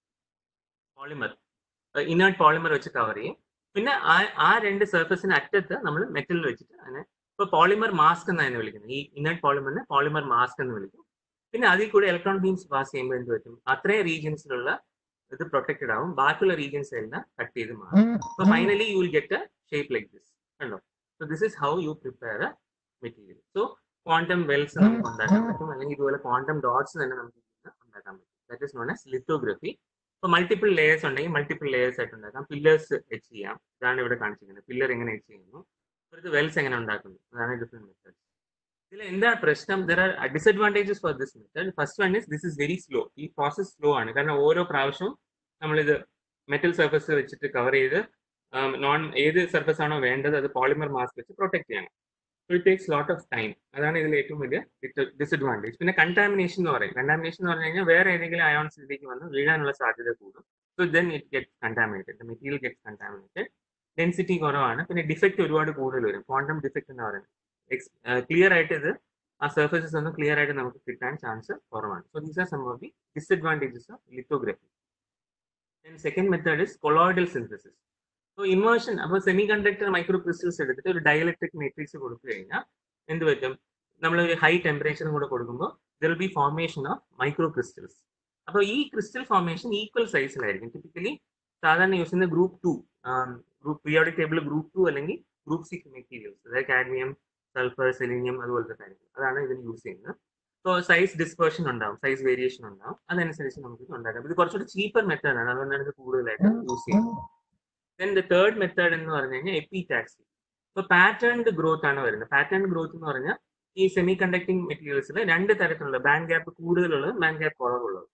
polymer inert polymer വെച്ച് കവർ ചെയ്യും പിന്നെ ആ ആ രണ്ട് സർഫസിന് അറ്റത്ത് നമ്മൾ മെറ്റൽ വെച്ചിട്ട് അതിനെ ഇപ്പോൾ പോളിമർ മാസ്ക് എന്നാണ് വിളിക്കുന്നത് ഈ ഇനേർട്ട് പോളിമറിനെ പോളിമർ മാസ്ക് എന്ന് വിളിക്കും പിന്നെ അതിൽ കൂടെ ഇലക്ട്രോൺ ബീംസ് പാസ് ചെയ്യുമ്പോൾ എന്ത് പറ്റും അത്രയും റീജിയൻസിലുള്ള ഇത് പ്രൊട്ടക്റ്റഡ് ആവും ബാക്കിയുള്ള റീജിയൻസ് എല്ലാം കട്ട് ചെയ്ത് മാറും so finally you will get a shape like this കണ്ടോ so this is how you prepare a material so quantum wells നമുക്ക് ഉണ്ടാക്കാൻ പറ്റും അല്ലെങ്കിൽ ഇതുപോലെ ക്വാണ്ടം ഡോട്ട്സ് തന്നെ നമുക്ക് ഉണ്ടാക്കാൻ പറ്റും that is known as lithography ഇപ്പോൾ മൾട്ടിപ്പിൾ ലെയേഴ്സ് ഉണ്ടെങ്കിൽ മൾട്ടിപ്പിൾ ലെയേഴ്സ് ആയിട്ട് ഉണ്ടാക്കാം പില്ലേഴ്സ് എച്ച് ചെയ്യാം ഇതാണ് ഇവിടെ കാണിച്ചിരിക്കുന്നത് പില്ലർ എങ്ങനെ എച്ച് ചെയ്യുന്നു ഇത് വെൽസ് എങ്ങനെ ഉണ്ടാക്കുന്നു അതാണ് ഡിഫറെന്റ് മെത്തേഡ്സ് ഇതിൽ എന്താണ് പ്രശ്നം there are disadvantages for this method first one is this is very slow ഈ പ്രോസസ് സ്ലോ ആണ് കാരണം ഓരോ പ്രാവശ്യവും നമ്മളിത് മെറ്റൽ സർഫസ് വെച്ചിട്ട് കവർ ചെയ്ത് നോൺ ഏത് സർഫസ് ആണോ വേണ്ടത് അത് പോളിമർ മാസ്ക് വെച്ച് പ്രൊട്ടക്ട് ചെയ്യണം so it takes lot of time അതാണ് ഇതിൽ ഏറ്റവും വലിയ ഡിസഡ്വാൻറ്റേജ് പിന്നെ കണ്ടാമിനേഷൻ എന്ന് പറയും കണ്ടാമിനേഷൻ എന്ന് പറഞ്ഞു കഴിഞ്ഞാൽ വേറെ ഏതെങ്കിലും അയോൺസ് ഇതിലേക്ക് വന്ന് വീഴാനുള്ള സാധ്യത കൂടും so then it get contaminated material get contaminated density കുറവാണ് പിന്നെ ഡിഫക്റ്റ് ഒരുപാട് കൂടുതൽ വരും ക്വാണ്ടം ഡിഫക്റ്റ് എന്ന് പറയുന്നത് ക്ലിയർ ആയിട്ട് ഇത് ആ സർഫസസ് ഒന്നും ക്ലിയർ ആയിട്ട് നമുക്ക് കിട്ടാൻ ചാൻസ് കുറവാണ് so these are some of the disadvantages of lithography second method is colloidal synthesis so immersion അപ്പോൾ സെമി കണ്ടക്ടർ മൈക്രോ ക്രിസ്റ്റൽസ് എടുത്തിട്ട് ഒരു ഡയലക്ട്രിക് മെട്രിക്സ് കൊടുത്തു കഴിഞ്ഞാൽ എന്ത് പറ്റും നമ്മൾ ഒരു ഹൈ ടെമ്പറേച്ചറും കൂടെ കൊടുക്കുമ്പോൾ there will be formation of micro crystals അപ്പോൾ ഈ ക്രിസ്റ്റൽ ഫോർമേഷൻ ഈക്വൽ സൈസിലായിരിക്കും ടിപ്പിക്കലി സാധാരണ യൂസ് ചെയ്യുന്ന group two group periodic table group two അല്ലെങ്കിൽ ഗ്രൂപ്പ് സിക്സ് മെറ്റീരിയൽസ് അതായത് കാഡ്മിയം സൾഫർ സെലീനിയം അതുപോലത്തെ കാര്യങ്ങൾ അതാണ് ഇതിന് യൂസ് ചെയ്യുന്നത് സോ സൈസ് ഡിസ്പേർഷൻ ഉണ്ടാവും സൈസ് വേരിയേഷൻ ഉണ്ടാവും അതനുസരിച്ച് നമുക്ക് ഇത് ഉണ്ടാക്കാം ഇത് കുറച്ചുകൂടി ചീപ്പർ മെത്തേഡ് ആണ് അതുകൊണ്ടാണ് ഇത് കൂടുതലായിട്ട് യൂസ് ചെയ്യുന്നത് ദെൻ ദ തേർഡ് മെത്തേഡ് എന്ന് പറഞ്ഞു കഴിഞ്ഞാൽ എപ്പി ടാക്സി ഇപ്പൊ പാറ്റേൺഡ് ഗ്രോത്ത് ആണ് വരുന്നത് പാറ്റേൺ ഗ്രോത്ത് എന്ന് പറഞ്ഞാൽ ഈ സെമി കണ്ടക്ടിങ് മെറ്റീരിയൽസിൽ രണ്ട് തരത്തിലുള്ള ബാൻഡ് ഗ്യാപ്പ് കൂടുതലുള്ളത് ബാൻഡ് ഗ്യാപ്പ് കുറവുള്ളത്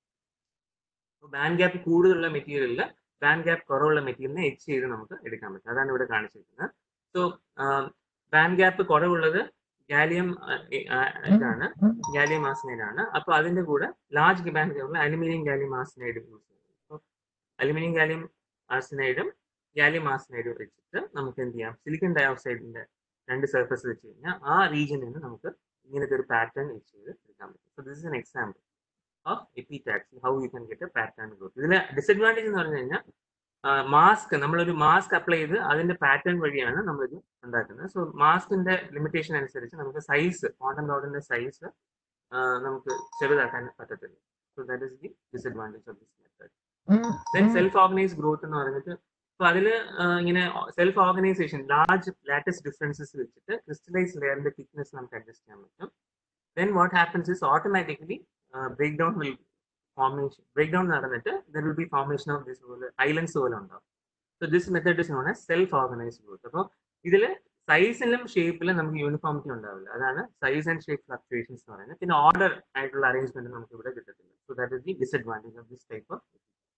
ബാൻഡ് ഗ്യാപ്പ് കൂടുതലുള്ള മെറ്റീരിയലിൽ ബാൻഡ് ഗ്യാപ്പ് കുറവുള്ള മെറ്റീരിയലിനെ എച്ച് ചെയ്ത് നമുക്ക് എടുക്കാൻ പറ്റും അതാണ് ഇവിടെ കാണിച്ചിരിക്കുന്നത് സോ ബാൻഡ് ഗ്യാപ്പ് കുറവുള്ളത് ഗാലിയം ഇതാണ് ഗാലിയം ആർസനൈഡ് ആണ് അപ്പൊ അതിന്റെ കൂടെ ലാർജ് ബാൻഡ് ഗ്യാപ്പുള്ള അലുമിനിയം ഗാലിയം ആർസനൈഡ് യൂസ് ചെയ്യുന്നത് അലുമിനിയം ഗാലിയം ആർസനൈഡും ഗാലിയം ആർസനൈഡും വെച്ചിട്ട് നമുക്ക് എന്ത് ചെയ്യാം സിലിക്കൺ ഡയോക്സൈഡിന്റെ രണ്ട് സർഫസ് വെച്ച് കഴിഞ്ഞാൽ ആ റീജിയനിൽ നിന്ന് നമുക്ക് ഇങ്ങനത്തെ ഒരു പാറ്റേൺ വെച്ച് ചെയ്ത് എടുക്കാൻ പറ്റും so this is an example of epitaxy how you can get a pattern growth ഇതിലെ ഡിസഡ്വാൻറ്റേജ് എന്ന് പറഞ്ഞു കഴിഞ്ഞാൽ മാസ്ക് നമ്മളൊരു മാസ്ക് അപ്ലൈ ചെയ്ത് അതിന്റെ പാറ്റേൺ വഴിയാണ് നമ്മളിത് ഉണ്ടാക്കുന്നത് സോ മാസ്കിന്റെ ലിമിറ്റേഷൻ അനുസരിച്ച് നമുക്ക് സൈസ് ക്വാണ്ടം ഡോട്ടിന്റെ സൈസ് നമുക്ക് ചെറുതാക്കാൻ പറ്റത്തില്ല so that is the disadvantage of this method then self organise growth എന്ന് പറഞ്ഞിട്ട് അപ്പൊ അതില് ഇങ്ങനെ self organisation large lattice differences വെച്ചിട്ട് ക്രിസ്റ്റലൈസ് ലെയറിന്റെ തിക്നെസ് നമുക്ക് അഡ്ജസ്റ്റ് ചെയ്യാൻ പറ്റും then what happens is automatically break down will formation break down നടന്നിട്ട് there will be formation of this പോലെ ഐലൻഡ്സ് പോലെ ഉണ്ടാവും so this method is known as self organise growth അപ്പോൾ ഇതിൽ സൈസിലും ഷേപ്പിലും നമുക്ക് യൂണിഫോമിറ്റി ഉണ്ടാവില്ല അതാണ് സൈസ് ആൻഡ് ഷേപ്പ് ഫ്ലക്ച്വേഷൻസ് എന്ന് പറയുന്നത് പിന്നെ ഓർഡർ ആയിട്ടുള്ള അറേഞ്ച്മെന്റ് നമുക്ക് ഇവിടെ കിട്ടത്തില്ല so that is the disadvantage of this type of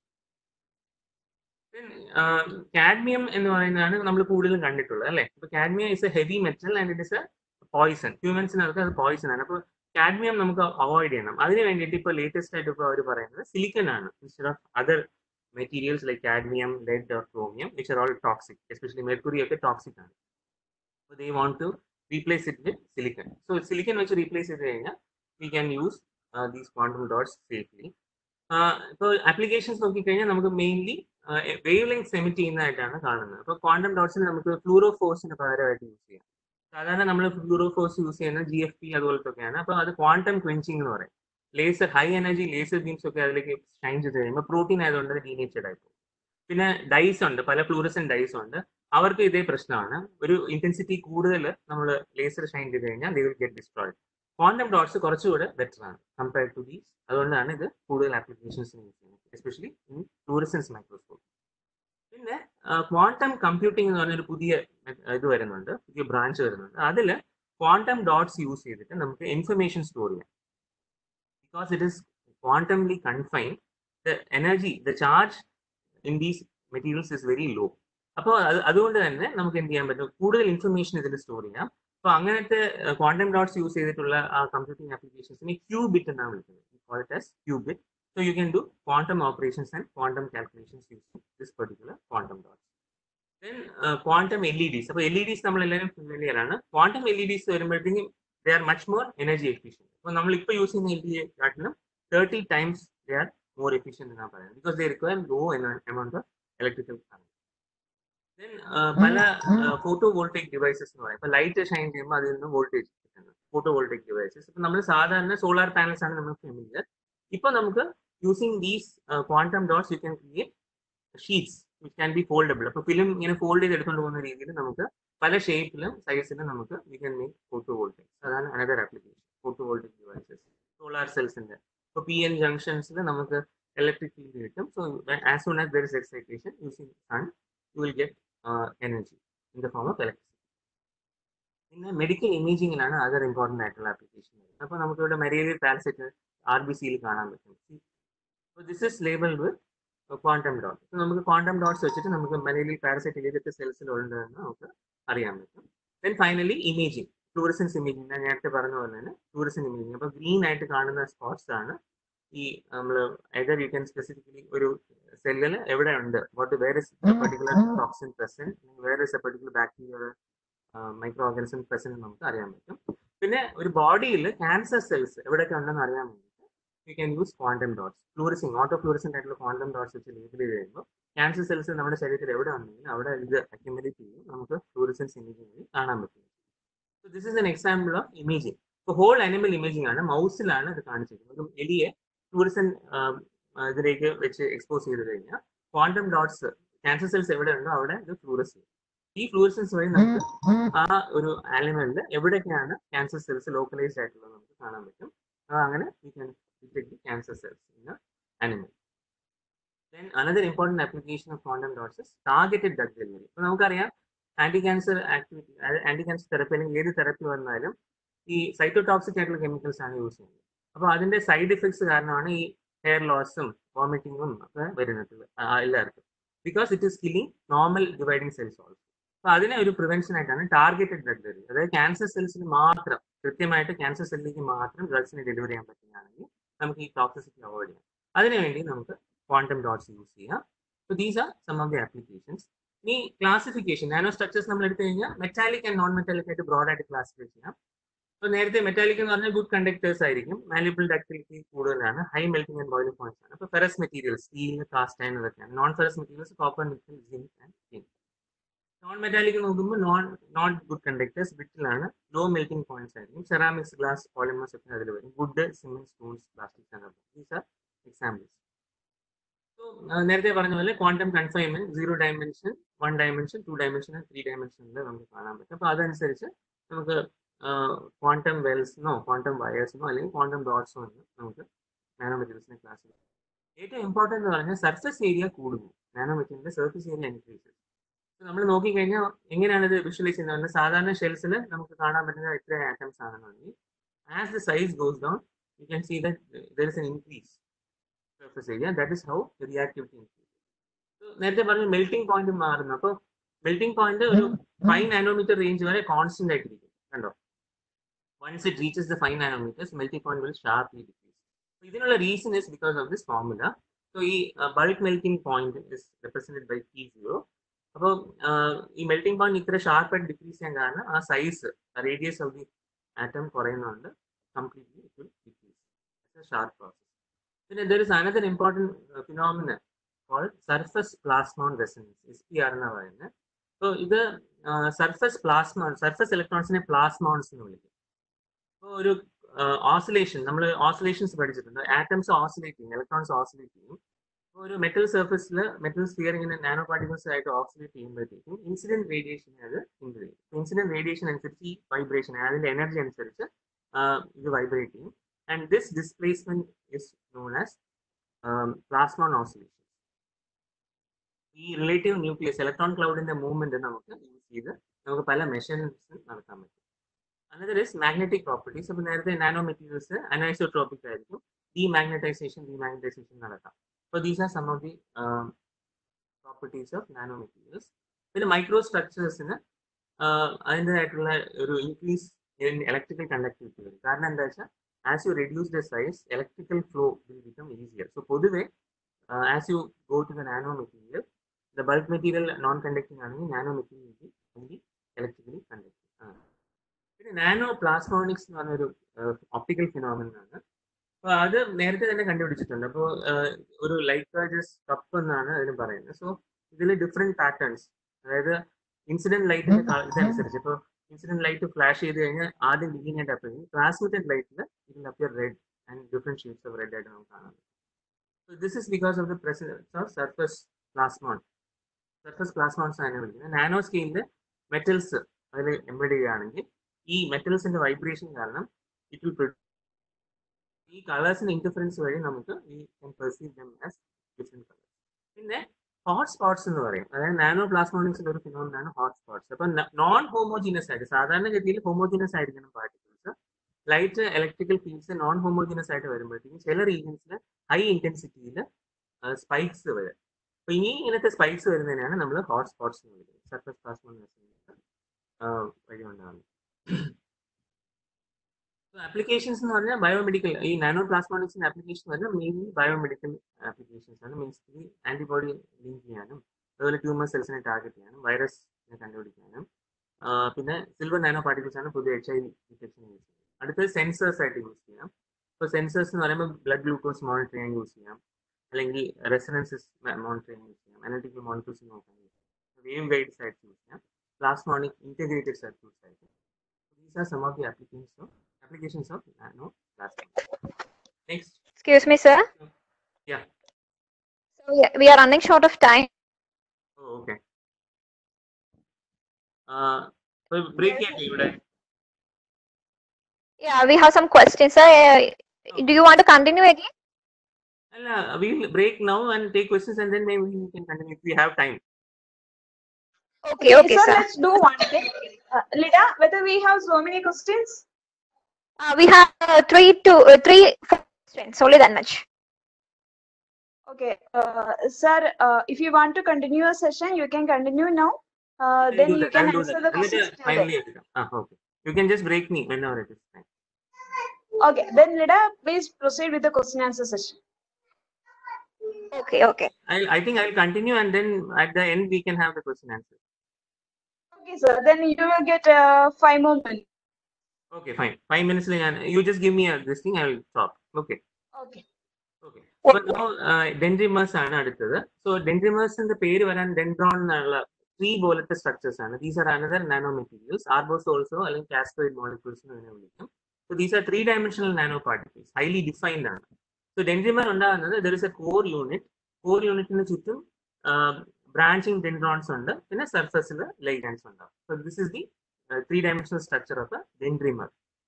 cadmium എന്ന് പറയുന്നതാണ് നമ്മൾ കൂടുതലും കണ്ടിട്ടുള്ളത് അല്ലേ ഇപ്പൊ cadmium is a heavy metal and it is a poison ഹ്യൂമൻസിനകത്ത് അത് പോയിസൺ ആണ് അപ്പോൾ കാഡ്മിയം നമുക്ക് അവോയ്ഡ് ചെയ്യണം അതിന് വേണ്ടിയിട്ട് ഇപ്പോൾ ലേറ്റസ്റ്റ് ആയിട്ട് ഇപ്പോൾ അവർ പറയുന്നത് സിലിക്കൺ ആണ് instead of other materials like cadmium lead or chromium which are all toxic especially mercury ഒക്കെ ടോക്സിക് ആണ് അപ്പോൾ they want to replace it with silicon so silicon വെച്ച് റീപ്ലേസ് ചെയ്ത് കഴിഞ്ഞാൽ we can use these quantum dots safely ഇപ്പോൾ applications നോക്കിക്കഴിഞ്ഞാൽ നമുക്ക് mainly wavelength emit ചെയ്യുന്നതായിട്ടാണ് കാണുന്നത് അപ്പോൾ ക്വാണ്ടം ഡോട്ട്സിന് നമുക്ക് ഫ്ലൂറോ ഫോഴ്സിന് പകരമായിട്ട് യൂസ് ചെയ്യാം സാധാരണ നമ്മൾ ഫ്ലൂറോ ഫോഴ്സ് യൂസ് ചെയ്യുന്നത് ജി എഫ് പി അതുപോലത്തെ ഒക്കെയാണ് അപ്പോൾ അത് ക്വാണ്ടം ക്വെഞ്ചിങ് എന്ന് പറയും laser high energy laser beams ഒക്കെ അതിലേക്ക് ഷൈൻ ചെയ്ത് കഴിയുമ്പോൾ പ്രോട്ടീൻ ആയതുകൊണ്ട് ഡീനേച്ചർഡ് ആയി പോകും പിന്നെ ഡൈസ് ഉണ്ട് പല ഫ്ലൂറസൻ ഡൈസ് ഉണ്ട് അവർക്ക് ഇതേ പ്രശ്നമാണ് ഒരു ഇന്റൻസിറ്റി കൂടുതൽ നമ്മൾ ലേസർ ഷൈൻ ചെയ്ത് കഴിഞ്ഞാൽ they will get destroyed quantum dots കുറച്ചുകൂടെ ബെറ്റർ ആണ് കമ്പയർഡ് ടു ദീസ് അതുകൊണ്ടാണ് ഇത് കൂടുതൽ ആപ്ലിക്കേഷൻസ് യൂസ് ചെയ്യുന്നത് എസ്പെഷ്യലി ഇൻ ഫ്ലൂറസൻസ് മൈക്രോസ്കോപ്പ് പിന്നെ ക്വാണ്ടം കമ്പ്യൂട്ടിംഗ് എന്ന് പറഞ്ഞൊരു പുതിയ ഇത് വരുന്നുണ്ട് പുതിയ ബ്രാഞ്ച് വരുന്നുണ്ട് അതിൽ ക്വാണ്ടം ഡോട്ട്സ് യൂസ് ചെയ്തിട്ട് നമുക്ക് ഇൻഫർമേഷൻ സ്റ്റോർ ചെയ്യാം because it is quantumly confine the energy the charge in these materials is very low അപ്പോൾ അത് അതുകൊണ്ട് തന്നെ നമുക്ക് എന്ത് ചെയ്യാൻ പറ്റും കൂടുതൽ ഇൻഫർമേഷൻ ഇതിൽ സ്റ്റോർ ചെയ്യാം അപ്പോൾ അങ്ങനത്തെ ക്വാണ്ടം ഡോട്ട്സ് യൂസ് ചെയ്തിട്ടുള്ള ആ കമ്പ്യൂട്ടിംഗ് ആപ്ലിക്കേഷൻസിനെ ക്യൂബിറ്റ് എന്നാണ് വിളിക്കുന്നത് qubit So you can do quantum operations and quantum calculations using this particular quantum dots. Then uh, quantum LEDs. അപ്പോൾ LEDs നമ്മൾ എല്ലാവരും ഫെമിലിയർ ആണ് ക്വാണ്ടം LEDs വരുമ്പോഴത്തേക്കും they are much more energy efficient അപ്പോൾ നമ്മൾ ഇപ്പോൾ യൂസ് ചെയ്യുന്ന എൽ ഡി കാട്ടിലും thirty times they are more efficient എന്നാണ് പറയുന്നത് because they require low amount of electrical current then പല ഫോട്ടോ വോൾട്ടേക് ഡിവൈസസ് എന്ന് പറയും ഇപ്പോൾ ലൈറ്റ് ഷൈൻ ചെയ്യുമ്പോൾ അതിൽ നിന്ന് വോൾട്ടേജ് കിട്ടുന്നത് ഫോട്ടോ വോൾട്ടേക് ഡിവൈസസ് ഇപ്പം നമ്മൾ സാധാരണ സോളാർ പാനൽസ് ആണ് നമ്മൾ ഫെമിലിയർ ഇപ്പോൾ നമുക്ക് using these quantum dots you can create sheets which can be foldable അപ്പോൾ ഫിലിം ഇങ്ങനെ ഫോൾഡ് ചെയ്ത് എടുത്തുകൊണ്ട് പോകുന്ന രീതിയിൽ നമുക്ക് പല ഷേപ്പിലും സൈസിലും നമുക്ക് we can make photo voltage അതാണ് another application photo voltage devices solar സെൽസിന്റെ ഇപ്പോൾ പി എൻ ജംഗ്ഷൻസിൽ നമുക്ക് ഇലക്ട്രിക് ഫീൽഡ് കിട്ടും so as soon as there is excitation using sun you will get energy in the form of electricity പിന്നെ medical ഇമേജിങ്ങിലാണ് other important ആയിട്ടുള്ള application അപ്പോൾ നമുക്ക് ഇവിടെ മലേറിയ പാരസൈറ്റ് ആർ ബി സിയിൽ കാണാൻ പറ്റും അപ്പോൾ this is label with quantum dot അപ്പോൾ നമുക്ക് ക്വാണ്ടം ഡോട്ട്സ് വെച്ചിട്ട് നമുക്ക് മലയിലിൽ പാരസൈറ്റ് ഏതൊക്കെ സെൽസിലുണ്ട് എന്ന് നമുക്ക് അറിയാൻ പറ്റും then finally imaging fluorescence imaging ഞാൻ നേരത്തെ പറഞ്ഞ പോലെ തന്നെ ഫ്ലൂറസൻ ഇമേജിങ് അപ്പോൾ ഗ്രീൻ ആയിട്ട് കാണുന്ന സ്പോട്ട്സ് ആണ് ഈ നമ്മൾ എതർ യു ക്യാൻ സ്പെസിഫിക്കലി ഒരു സെല്ലിൽ എവിടെ ഉണ്ട് what where is particular toxin present where is a particular bacteria micro organism present നമുക്ക് അറിയാൻ പറ്റും പിന്നെ ഒരു ബോഡിയിൽ ക്യാൻസർ സെൽസ് എവിടെയൊക്കെ ഉണ്ടെന്ന് അറിയാൻ വേണ്ടിയിട്ട് you can use quantum dots fluorescing auto fluorescing ആയിട്ടുള്ള ക്വാണ്ടം ഡോട്ട്സ് വെച്ച് ലേബിൾ ചെയ്ത് കഴിയുമ്പോൾ ക്യാൻസർ സെൽസ് നമ്മുടെ ശരീരത്തിൽ എവിടെ ഉണ്ടെങ്കിലും അവിടെ ഇത് അക്യുമുലേറ്റ് ചെയ്യും നമുക്ക് ഫ്ലൂറിസൻസ് ഇമേജിംഗ് വഴി കാണാൻ പറ്റും so this is an example of imaging ഇപ്പോൾ ഹോൾ അനിമൽ ഇമേജിംഗ് ആണ് മൗസിലാണ് ഇത് കാണിച്ചിരിക്കുന്നത് എലിയെ ഫ്ലൂറിസൻ ഇതിലേക്ക് വെച്ച് എക്സ്പോസ് ചെയ്ത് കഴിഞ്ഞാൽ ക്വാണ്ടം ഡോട്ട്സ് ക്യാൻസർ സെൽസ് എവിടെ ഉണ്ടോ അവിടെ ഇത് ഫ്ലൂറസ് ചെയ്യും ഈ ഫ്ലൂറിസൻസ് വഴി നമുക്ക് ആ ഒരു ആനിമലിൽ എവിടെയൊക്കെയാണ് ക്യാൻസർ സെൽസ് ലോക്കലൈസ്ഡ് ആയിട്ടുള്ളത് നമുക്ക് കാണാൻ പറ്റും അങ്ങനെ we can detect the cancer cells in an animal. Then another important application of quantum dots is targeted drug delivery. ഇപ്പോൾ നമുക്കറിയാം anti cancer activity anti cancer therapy അല്ലെങ്കിൽ ഏത് തെറപ്പി വന്നാലും ഈ സൈറ്റോടോക്സിക് ആയിട്ടുള്ള കെമിക്കൽസ് ആണ് യൂസ് ചെയ്യുന്നത് അപ്പോൾ അതിന്റെ സൈഡ് ഇഫക്ട്സ് കാരണമാണ് ഈ ഹെയർ ലോസും വോമിറ്റിങ്ങും ഒക്കെ വരുന്നത് എല്ലാവർക്കും because it is killing normal dividing cells also അപ്പൊ അതിനെ ഒരു പ്രിവെൻഷൻ ആയിട്ടാണ് ടാർഗറ്റഡ് ഡ്രഗ് ഡെലിവറി അതായത് ക്യാൻസർ സെൽസിന് മാത്രം കൃത്യമായിട്ട് ക്യാൻസർ സെല്ലിലേക്ക് മാത്രം ഡ്രഗ്സിനെ ഡെലിവർ ചെയ്യാൻ പറ്റുകയാണെങ്കിൽ നമുക്ക് ഈ ടോക്സിസിറ്റി അവോയ്ഡ് ചെയ്യാം അതിനുവേണ്ടി നമുക്ക് ക്വാണ്ടം ഡോട്ട്സ് യൂസ് ചെയ്യാം so these are some of the applications ഇനി ക്ലാസിഫിക്കേഷൻ നാനോ സ്ട്രക്ചേഴ്സ് നമ്മൾ എടുത്തു കഴിഞ്ഞാൽ മെറ്റാലിക് ആൻഡ് നോൺ മെറ്റാലിക് ആയിട്ട് ബ്രോഡായിട്ട് ക്ലാസിഫൈ ചെയ്യാം അപ്പോൾ നേരത്തെ മെറ്റാലിക് എന്ന് പറഞ്ഞാൽ ഗുഡ് കണ്ടക്ടേഴ്സ് ആയിരിക്കും മാലിബിൾ ഡക്ടിലിറ്റി കൂടുതലാണ് high melting and boiling points ആണ് അപ്പോൾ ferrous materials steel cast iron ഇതൊക്കെയാണ് non ferrous materials copper nickel zinc and tin non metallic നോക്കുമ്പോൾ നോൺ നോട്ട് ഗുഡ് കണ്ടക്ടേഴ്സ് ബിറ്റിലാണ് ലോ മെൽറ്റിംഗ് പോയിന്റ്സ് ആയിരിക്കും ceramics glass polymers ഒക്കെ അതിൽ വരും wood cement stones plastics and these are examples so നേരത്തെ പറഞ്ഞ പോലെ quantum confinement zero dimension one dimension two dimension three ഡയമെൻഷനിൽ നമുക്ക് കാണാൻ പറ്റും അപ്പോൾ അതനുസരിച്ച് നമുക്ക് ക്വാണ്ടം വെൽസിനോ ക്വാണ്ടം വയേഴ്സിനോ അല്ലെങ്കിൽ ക്വാണ്ടം ഡോട്ട്സോ എന്ന് നമുക്ക് നാനോ മെറ്റീരിയൽസിനെ ക്ലാസ് ഏറ്റവും ഇമ്പോർട്ടൻ്റ് എന്ന് പറഞ്ഞാൽ സർഫസ് ഏരിയ കൂടുന്നു നാനോ മെറ്റീരിയലിന്റെ സർഫസ് ഏരിയ ഇൻക്രീസ് നമ്മൾ നോക്കിക്കഴിഞ്ഞാൽ എങ്ങനെയാണ് ഇത് വിഷ്വലൈസ് ചെയ്യുന്നത് സാധാരണ ഷെൽസിൽ നമുക്ക് കാണാൻ പറ്റുന്ന എത്ര ആറ്റംസ് ആണെന്നുണ്ടെങ്കിൽ as the size goes down you can see that there is an increase surface area that is how reactivity increase നേരത്തെ പറഞ്ഞ മെൽറ്റിംഗ് പോയിന്റ് മാറുന്നു അപ്പോൾ മെൽറ്റിംഗ് പോയിന്റ് ഒരു ഫൈവ് നാനോമീറ്റർ റേഞ്ച് വരെ കോൺസ്റ്റന്റ് ആയിട്ടിരിക്കും കണ്ടോ once it reaches the five nanometres melting point will sharply decrease ഇതിനുള്ള reason is because of this formula so ഈ bulk melting point is represented by T zero അപ്പോൾ ഈ melting point ഇത്ര ഷാർപ്പായിട്ട് decrease ചെയ്യാൻ കാരണം ആ size radius of the atom കുറയുന്നതുകൊണ്ട് completely it will decrease sharp process പിന്നെ there is another important phenomena call surface plasmon resonance S P R എന്ന് പറയുന്നത് സോ ഇത് സർഫസ് പ്ലാസ്മോൺ സർഫസ് ഇലക്ട്രോൺസിനെ പ്ലാസ്മോൺസ് എന്ന് വിളിക്കും അപ്പോൾ ഒരു ഓസിലേഷൻ നമ്മൾ ഓസിലേഷൻസ് പഠിച്ചിട്ടുണ്ട് ആറ്റംസ് ഓസിലേറ്റ് ചെയ്യും ഇലക്ട്രോൺസ് ഓസിലേറ്റ് ചെയ്യും അപ്പോൾ ഒരു മെറ്റൽ സർഫസിൽ മെറ്റൽ സ്ഫിയർ ഇങ്ങനെ നാനോ പാർട്ടിക്കിൾസ് ആയിട്ട് ഓക്സിഡേറ്റ് ചെയ്യുമ്പോഴത്തേക്കും ഇൻസിഡന്റ് റേഡിയേഷൻ അത് ഇൻഡു ചെയ്യും ഇൻസിഡന്റ് റേഡിയേഷൻ അനുസരിച്ച് ഈ വൈബ്രേഷൻ അതിന്റെ എനർജി അനുസരിച്ച് ഇത് വൈബ്രേറ്റ് ചെയ്യും and this displacement is known as plasmon oscillation ഈ റിലേറ്റീവ് ന്യൂക്ലിയസ് ഇലക്ട്രോൺ ക്ലൗഡിന്റെ മൂവ്മെന്റ് നമുക്ക് യൂസ് ചെയ്ത് നമുക്ക് പല മെഷർമെന്റ്സ് നടത്താൻ പറ്റും അനദർ ഇസ് മാഗ്നറ്റിക് പ്രോപ്പർട്ടീസ് അപ്പോൾ നേരത്തെ നാനോ മെറ്റീരിയൽസ് അനൈസോട്രോപ്പിക് ആയിരിക്കും ഡീമാഗ്നറ്റൈസേഷൻ ഡീമാഗ്നറ്റൈസേഷൻ നടത്താം അപ്പോൾ these are some of the properties of nano materials പിന്നെ മൈക്രോ സ്ട്രക്ചേഴ്സിന് അതിൻ്റെതായിട്ടുള്ള ഒരു ഇൻക്രീസ് ഇൻ ഇലക്ട്രിക്കൽ കണ്ടക്ടിവിറ്റി വരും കാരണം എന്താ വെച്ചാൽ as you reduce the size electrical flow will become easier so പൊതുവെ as you go to the nano material the bulk material non conducting ആണെങ്കിൽ nano material only electrically conducting ആണ് പിന്നെ nano plasmonics എന്ന് പറഞ്ഞൊരു ഒപ്റ്റിക്കൽ ഫിനോമിനാണ് അപ്പോൾ അത് നേരത്തെ തന്നെ കണ്ടുപിടിച്ചിട്ടുണ്ട് അപ്പോൾ ഒരു ലൈറ്റ് ചാർജസ് കപ്പ് എന്നാണ് അതിന് പറയുന്നത് സോ ഇതിൽ ഡിഫറെൻറ്റ് പാറ്റേൺസ് അതായത് ഇൻസിഡന്റ് ലൈറ്റിന്റെ ഇതനുസരിച്ച് ഇപ്പോൾ ഇൻസിഡന്റ് ലൈറ്റ് ഫ്ലാഷ് ചെയ്ത് കഴിഞ്ഞാൽ ആദ്യം ഗ്രീൻ ആയിട്ട് അപ്പിയർ ചെയ്യും ട്രാൻസ്മിറ്റഡ് ലൈറ്റിൽ ഇതിൽ appear red and different shades of red ആയിട്ട് നമുക്ക് കാണാൻ പറ്റും this is because of the presence of surface plasmon surface plasmons ആണ് വിളിക്കുന്നത് നാനോ സ്കെയിലിൽ മെറ്റൽസ് അതിൽ എംബഡ് ചെയ്യുകയാണെങ്കിൽ ഈ മെറ്റൽസിന്റെ വൈബ്രേഷൻ കാരണം ഇറ്റ് വിൽ ഈ കളേഴ്സിന്റെ ഇന്റർഫറൻസ് വഴി നമുക്ക് ഈ can perceive them as different colours പിന്നെ ഹോട്ട് സ്പോട്ട്സ് എന്ന് പറയും അതായത് നാനോ പ്ലാസ്മോണിക്സിന്റെ ഒരു ഫിനോമിനാണ് ഹോട്ട് സ്പോട്ട്സ് അപ്പൊ നോൺ ഹോമോജീനസ് ആയിട്ട് സാധാരണഗതിയിൽ ഹോമോജീനസ് ആയിരിക്കണം particles light electrical fields non homogeneous ആയിട്ട് വരുമ്പോഴത്തേക്കും ചില റീജിയൻസിൽ ഹൈ ഇന്റൻസിറ്റിയിൽ സ്പൈക്സ് വരും അപ്പൊ ഇനി ഇങ്ങനത്തെ സ്പൈക്സ് വരുന്നതിനാണ് നമ്മൾ ഹോട്ട് സ്പോട്ട്സ് എന്ന് വിളിക്കുന്നത് സർഫസ് പ്ലാസ്മോണിക്സ് വഴി ഉണ്ടാകുന്നത് ആപ്ലിക്കേഷൻസ് എന്ന് പറഞ്ഞാൽ ബയോമെഡിക്കൽ ഈ നാനോ പ്ലാസ്മോണിക്സിന്റെ ആപ്ലിക്കേഷൻ പറഞ്ഞാൽ മെയിൻലി ബയോമെഡിക്കൽ ആപ്ലിക്കേഷൻസ് ആണ് മീൻസ് ആന്റിബോഡി ലിങ്ക് ചെയ്യാനും അതുപോലെ ട്യൂമർ സെൽസിനെ ടാർഗറ്റ് ചെയ്യാനും വൈറസ് കണ്ടുപിടിക്കാനും പിന്നെ സിൽവർ നാനോ പാർട്ടിക്കിൾസ് ആണ് പുതിയ H I V detection use ചെയ്യുന്നത് അടുത്തത് സെൻസേഴ്സ് ആയിട്ട് യൂസ് ചെയ്യാം ഇപ്പോൾ സെൻസേഴ്സ് എന്ന് പറയുമ്പോൾ ബ്ലഡ് ഗ്ലൂക്കോസ് മോണിറ്റർ ചെയ്യാൻ യൂസ് ചെയ്യാം അല്ലെങ്കിൽ റെസനൻസസ് മോണിറ്റർ ചെയ്യാൻ യൂസ് ചെയ്യാം അനലിറ്റിക്കൽ മോണിറ്റേഴ്സ് നോക്കാൻ യൂസ് ചെയ്യാം വേവ് ഗൈഡ്സ് ആയിട്ട് യൂസ് ചെയ്യാം പ്ലാസ്മോണിക് ഇന്റഗ്രേറ്റഡ് സർക്യൂട്ട്സ് ആയിട്ട് these are some of the applications of applications of nano plasma. Next. Excuse me, sir. Yeah. So yeah, we are running short of time. Oh, okay. Uh, so break here, ഇവിടെ. Yeah, we have some questions, sir. Uh, do you want to continue again? അല്ല, we will break now and take questions and then maybe we can continue if we have time. Okay, okay, so sir. let's do one thing. Uh, Lida, whether we have so many questions? Uh, we have uh, three to uh, three four questions, only that much. Okay, uh, sir, uh, if you want to continue a session, you can continue now. Uh, I'll then do you that. can I'll do answer that. the എന്നിട്ട് questions. together. finally എടുക്കാം. Ah, okay. You can just break me whenever it is time. Okay, then Lida, please proceed with the question answer session. Okay, okay. I'll, I think I'll continue and then at the end we can have the question answer. Okay, sir. Then you will get uh, five more minutes. Okay, fine. Five minutes. and You just give me a, this thing. I will stop. Okay. Okay. Okay. So now uh, dendrimers ആണ് അടുത്തത് so ഡെൻഡ്രിമേഴ്സിന്റെ പേര് വരാൻ dendron എന്നുള്ള three പോലത്തെ structures ആണ് these are another nano materials arbors also അല്ലെങ്കിൽ കാസ്കോയിഡ് molecules എന്ന് ഇതിനെ വിളിക്കും so these are three dimensional nano particles highly defined ആണ് സോ ഡെൻഡ്രിമർ ഉണ്ടാകുന്നത് there is a core unit core യൂണിറ്റിന് ചുറ്റും ബ്രാഞ്ചിങ് ഡെൻഡ്രോൺസ് ഉണ്ട് പിന്നെ സർഫസിൽ ലൈഗൻസ് ഉണ്ടാവും so this is the three dimensional structure of dendrimer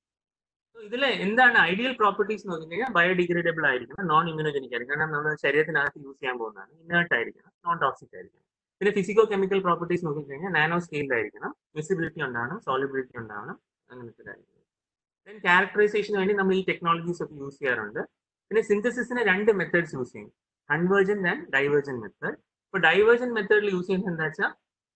ഇതിൽ എന്താണ് ഐഡിയൽ പ്രോപ്പർട്ടീസ് നോക്കി കഴിഞ്ഞാൽ ബയോഡിഗ്രേഡബിൾ ആയിരിക്കണം നോൺ ഇമ്യൂണോജനിക് ആയിരിക്കും കാരണം നമ്മുടെ ശരീരത്തിനകത്ത് യൂസ് ചെയ്യാൻ പോകുന്നതാണ് ഇന്നേർട്ട് ആയിരിക്കണം നോൺ ടോക്സിക് ആയിരിക്കണം പിന്നെ ഫിസിക്കോ കെമിക്കൽ പ്രോപ്പർട്ടീസ് നോക്കിക്കഴിഞ്ഞാൽ നാനോ സ്കെയിലായിരിക്കണം വിസിബിലിറ്റി ഉണ്ടാവണം സോളിബിലിറ്റി ഉണ്ടാവണം അങ്ങനത്തെ കാര്യങ്ങൾ ദെൻ ക്യാരക്ടറൈസേഷന് വേണ്ടി നമ്മൾ ഈ ടെക്നോളജീസ് ഒക്കെ യൂസ് ചെയ്യാറുണ്ട് പിന്നെ സിന്തസിസിന് രണ്ട് മെത്തേഡ്സ് യൂസ് ചെയ്യും കൺവേർജന്റ് ആൻഡ് ഡൈവേർജന്റ് മെത്തേഡ് ഇപ്പോൾ ഡൈവേർജന്റ് മെത്തേഡിൽ യൂസ് ചെയ്യുന്നത് എന്താ വെച്ചാൽ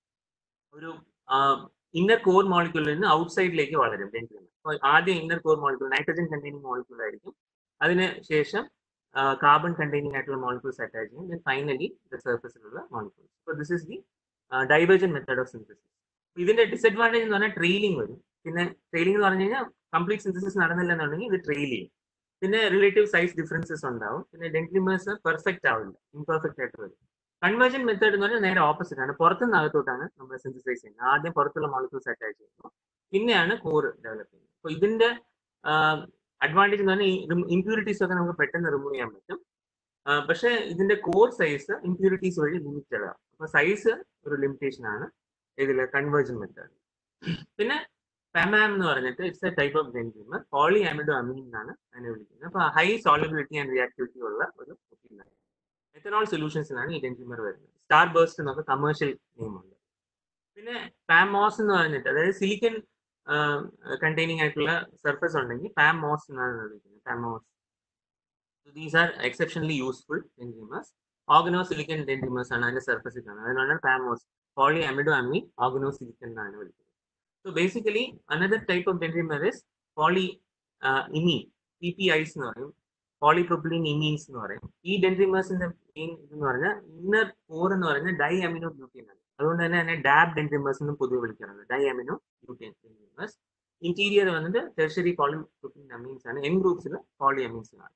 ഒരു ഇന്നർ കോർ മോളിക്യൂളിൽ നിന്ന് ഔട്ട്സൈഡിലേക്ക് വളരും ഡെൻഡ്രിമർ അപ്പോൾ ആദ്യം inner core molecule nitrogen containing molecule ആയിരിക്കും അതിന് ശേഷം കാർബൺ കണ്ടെയ്നിങ് ആയിട്ടുള്ള മോളിക്യൂൾസ് അറ്റാച്ച് ചെയ്യും ദെൻ ഫൈനലി ദ സർഫസിലുള്ള മോളിക്യൂൾസ് അപ്പോൾ this is the divergent method of synthesis ഇതിന്റെ ഡിസഡ്വാൻറ്റേജ് എന്ന് പറഞ്ഞാൽ ട്രെയിലിംഗ് വരും പിന്നെ ട്രെയിലിംഗ് എന്ന് പറഞ്ഞു കഴിഞ്ഞാൽ കംപ്ലീറ്റ് സിന്തസിസ് നടന്നില്ല എന്നുണ്ടെങ്കിൽ ഇത് ട്രെയിൽ ചെയ്യും പിന്നെ റിലേറ്റീവ് സൈസ് ഡിഫറൻസസ് ഉണ്ടാവും പിന്നെ ഡെൻഡ്രിമേഴ്സ് പെർഫെക്റ്റ് ആവില്ല ഇംപെർഫെക്റ്റ് ആയിട്ട് വരും കൺവേർജൻ മെത്തേഡ് എന്ന് പറഞ്ഞാൽ നേരെ ഓപ്പോസിറ്റ് ആണ് പുറത്തുനിന്ന് അകത്തോട്ടാണ് നമ്മൾ സിന്തസൈസ് ചെയ്യുന്നത് ആദ്യം പുറത്തുള്ള മോളിക്യൂൾസ് അറ്റാച്ച് ചെയ്യുന്നു പിന്നെയാണ് കോർ ഡെവലപ്പ് ചെയ്യുന്നത് അപ്പോൾ ഇതിന്റെ അഡ്വാൻറ്റേജ് എന്ന് പറഞ്ഞാൽ ഇംപ്യൂരിറ്റീസ് ഒക്കെ നമുക്ക് പെട്ടെന്ന് റിമൂവ് ചെയ്യാൻ പറ്റും പക്ഷേ ഇതിന്റെ കോർ സൈസ് ഇംപ്യൂരിറ്റീസ് വഴി ലിമിറ്റഡ് ആണ് അപ്പൊ സൈസ് ഒരു ലിമിറ്റേഷൻ ആണ് ഇതിൽ കൺവേർജൻ മെത്തേഡ് പിന്നെ പെമാം എന്ന് പറഞ്ഞിട്ട് it's a type of dendrimer poly amido amine എന്നാണ് അതിനെ വിളിക്കുന്നത് അപ്പൊ ഹൈ സോളിബിലിറ്റി ആൻഡ് റിയാക്ടിവിറ്റി ഉള്ള ഒരു പ്രോട്ടീൻ എത്തനോൾ സൊല്യൂഷൻസിലാണ് ഈ ഡെൻജിമർ വരുന്നത് സ്റ്റാർ ബേസ്റ്റ് എന്നൊക്കെ കമേഴ്ഷ്യൽ നെയിമുണ്ട് പിന്നെ പാമോസ് എന്ന് പറഞ്ഞിട്ട് അതായത് സിലിക്കൺ കണ്ടെയ്നിങ് ആയിട്ടുള്ള സർഫസ് ഉണ്ടെങ്കിൽ പാമോസ് എന്നാണ് വിളിക്കുന്നത് PAMOS these are exceptionally useful dendrimers organo silicon dendrimers ആണ് അതിന്റെ സർഫസിൽ കാണുന്നത് അതിനാണ് PAMOS poly amido amine organo silicon എന്നാണ് വിളിക്കുന്നത് so basically another type of dendrimer is poly imine P P Is എന്ന് പറയും പോളിപ്രൊപ്പിലിൻ ഇമീൻസ് എന്ന് പറയും ഈ ഡെൻട്രിമേഴ്സിന്റെ മെയിൻ ഇതെന്ന് പറഞ്ഞാൽ ഇന്നർ കോർ എന്ന് പറയുന്നത് ഡൈ അമിനോ ബ്യൂട്ടീൻ ആണ് അതുകൊണ്ട് തന്നെ അതിനെ ഡാബ് ഡെൻട്രിമേഴ്സ് എന്നും പൊതുവെ വിളിക്കാറുണ്ട് di amino butene dendrimers interior വന്നിട്ട് ടെർഷറി പോളിപ്രൊപ്പിലിൻ അമീൻസ് ആണ് എൻ ഗ്രൂപ്പ്സിൽ പോളി അമീൻസ് ആണ്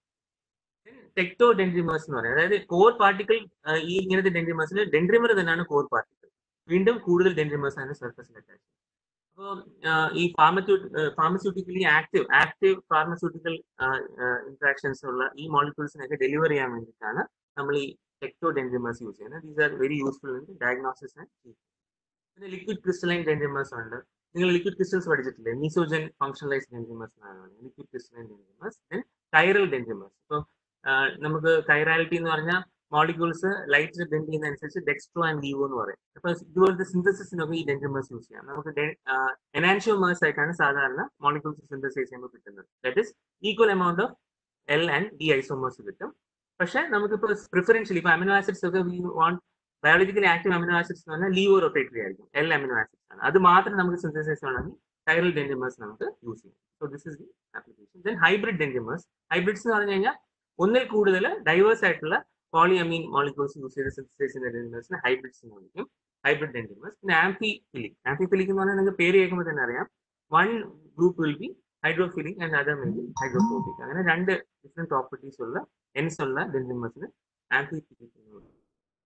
ടെക്ടോ ഡെൻട്രിമേഴ്സ് എന്ന് പറയുന്നത് അതായത് കോർ പാർട്ടിക്കിൾ ഈ ഇങ്ങനത്തെ ഡെൻട്രിമേഴ്സിൽ ഡെൻട്രിമർ തന്നെയാണ് കോർ പാർട്ടിക്കിൾ വീണ്ടും കൂടുതൽ ഡെൻട്രിമേഴ്സ് ആണ് സർഫസിൽ അറ്റാച്ച് അപ്പോൾ ഈ ഫാർമസ്യൂ pharmaceutically active active pharmaceutical interactions ഉള്ള ഈ മോളിക്യൂൾസിനൊക്കെ ഡെലിവർ ചെയ്യാൻ വേണ്ടിയിട്ടാണ് നമ്മൾ ഈ ടെക്ടോ ഡെൻഡ്രിമേഴ്സ് യൂസ് ചെയ്യുന്നത് these are very useful in diagnosis and പിന്നെ ലിക്വിഡ് ക്രിസ്റ്റലൈൻ ഡെൻഡ്രിമേഴ്സ് ഉണ്ട് നിങ്ങൾ ലിക്വിഡ് ക്രിസ്റ്റൽസ് പഠിച്ചിട്ടില്ലേ മീസോജൻ ഫംഗ്ഷനലൈസ് ഡെൻഡ്രിമേഴ്സ് എന്നാണ് liquid crystalline dendrimers then chiral dendrimers ഇപ്പോൾ നമുക്ക് കൈറാലിറ്റി എന്ന് പറഞ്ഞാൽ മോളിക്യൂൾസ് ലൈറ്റ് ബെൻഡ് ചെയ്യുന്ന അനുസരിച്ച് ഡെക്സ്ട്രോ ആൻഡ് ലീവോ എന്ന് പറയും അപ്പൊ ഇതുപോലത്തെ സിന്തസിസിനൊക്കെ ഈ ഡെൻഡ്രിമേഴ്സ് യൂസ് ചെയ്യാം നമുക്ക് എനാൻഷിയോമേഴ്സ് ആയിട്ടാണ് സാധാരണ മോളിക്യൂൾസ് സിന്തസൈസ് ചെയ്യുമ്പോൾ കിട്ടുന്നത് that is equal amount of L and D isomers കിട്ടും പക്ഷെ നമുക്കിപ്പോൾ പ്രിഫറൻഷ്യലി ഇപ്പൊ അമിനോ ആസിഡ്സ് ഒക്കെ we want biologically active amino acids എന്ന് പറഞ്ഞാൽ ലീവോ റൊട്ടേറ്ററി ആയിരിക്കും എൽ അമിനോ ആസിഡ്സ് ആണ് അത് മാത്രം നമുക്ക് സിന്തസൈസ് ചെയ്യണമെങ്കിൽ കൈറൽ ഡെൻഡ്രിമേഴ്സ് നമുക്ക് യൂസ് ചെയ്യാം so this is the application then hybrid dendrimers hybrids എന്ന് പറഞ്ഞു കഴിഞ്ഞാൽ ഒന്നിൽ കൂടുതൽ ഡൈവേഴ്സ് ആയിട്ടുള്ള പോളിയമീൻ മോളിക്യൂൾസ് യൂസ് ചെയ്ത് സിന്തസൈസ് ചെയ്യുന്ന ഡെൻഡിമേഴ്സിനെ ഹൈബ്രിഡ്സ് എന്ന് വിളിക്കും ഹൈബ്രിഡ് ഡെൻഡിമേഴ്സ് പിന്നെ ആംഫിഫിലിക് ആംഫിഫിലിക് എന്ന് പറഞ്ഞാൽ നിങ്ങൾക്ക് പേര് കേൾക്കുമ്പോൾ തന്നെ അറിയാം one group will be hydrophilic and other may be hydrophobic അങ്ങനെ രണ്ട് ഡിഫറെന്റ് പ്രോപ്പർട്ടീസ് ഉള്ള എൻസ് ഉള്ള ഡെൻഡിമേഴ്സിന് ആംഫിഫിലിക് എന്ന് വിളിക്കും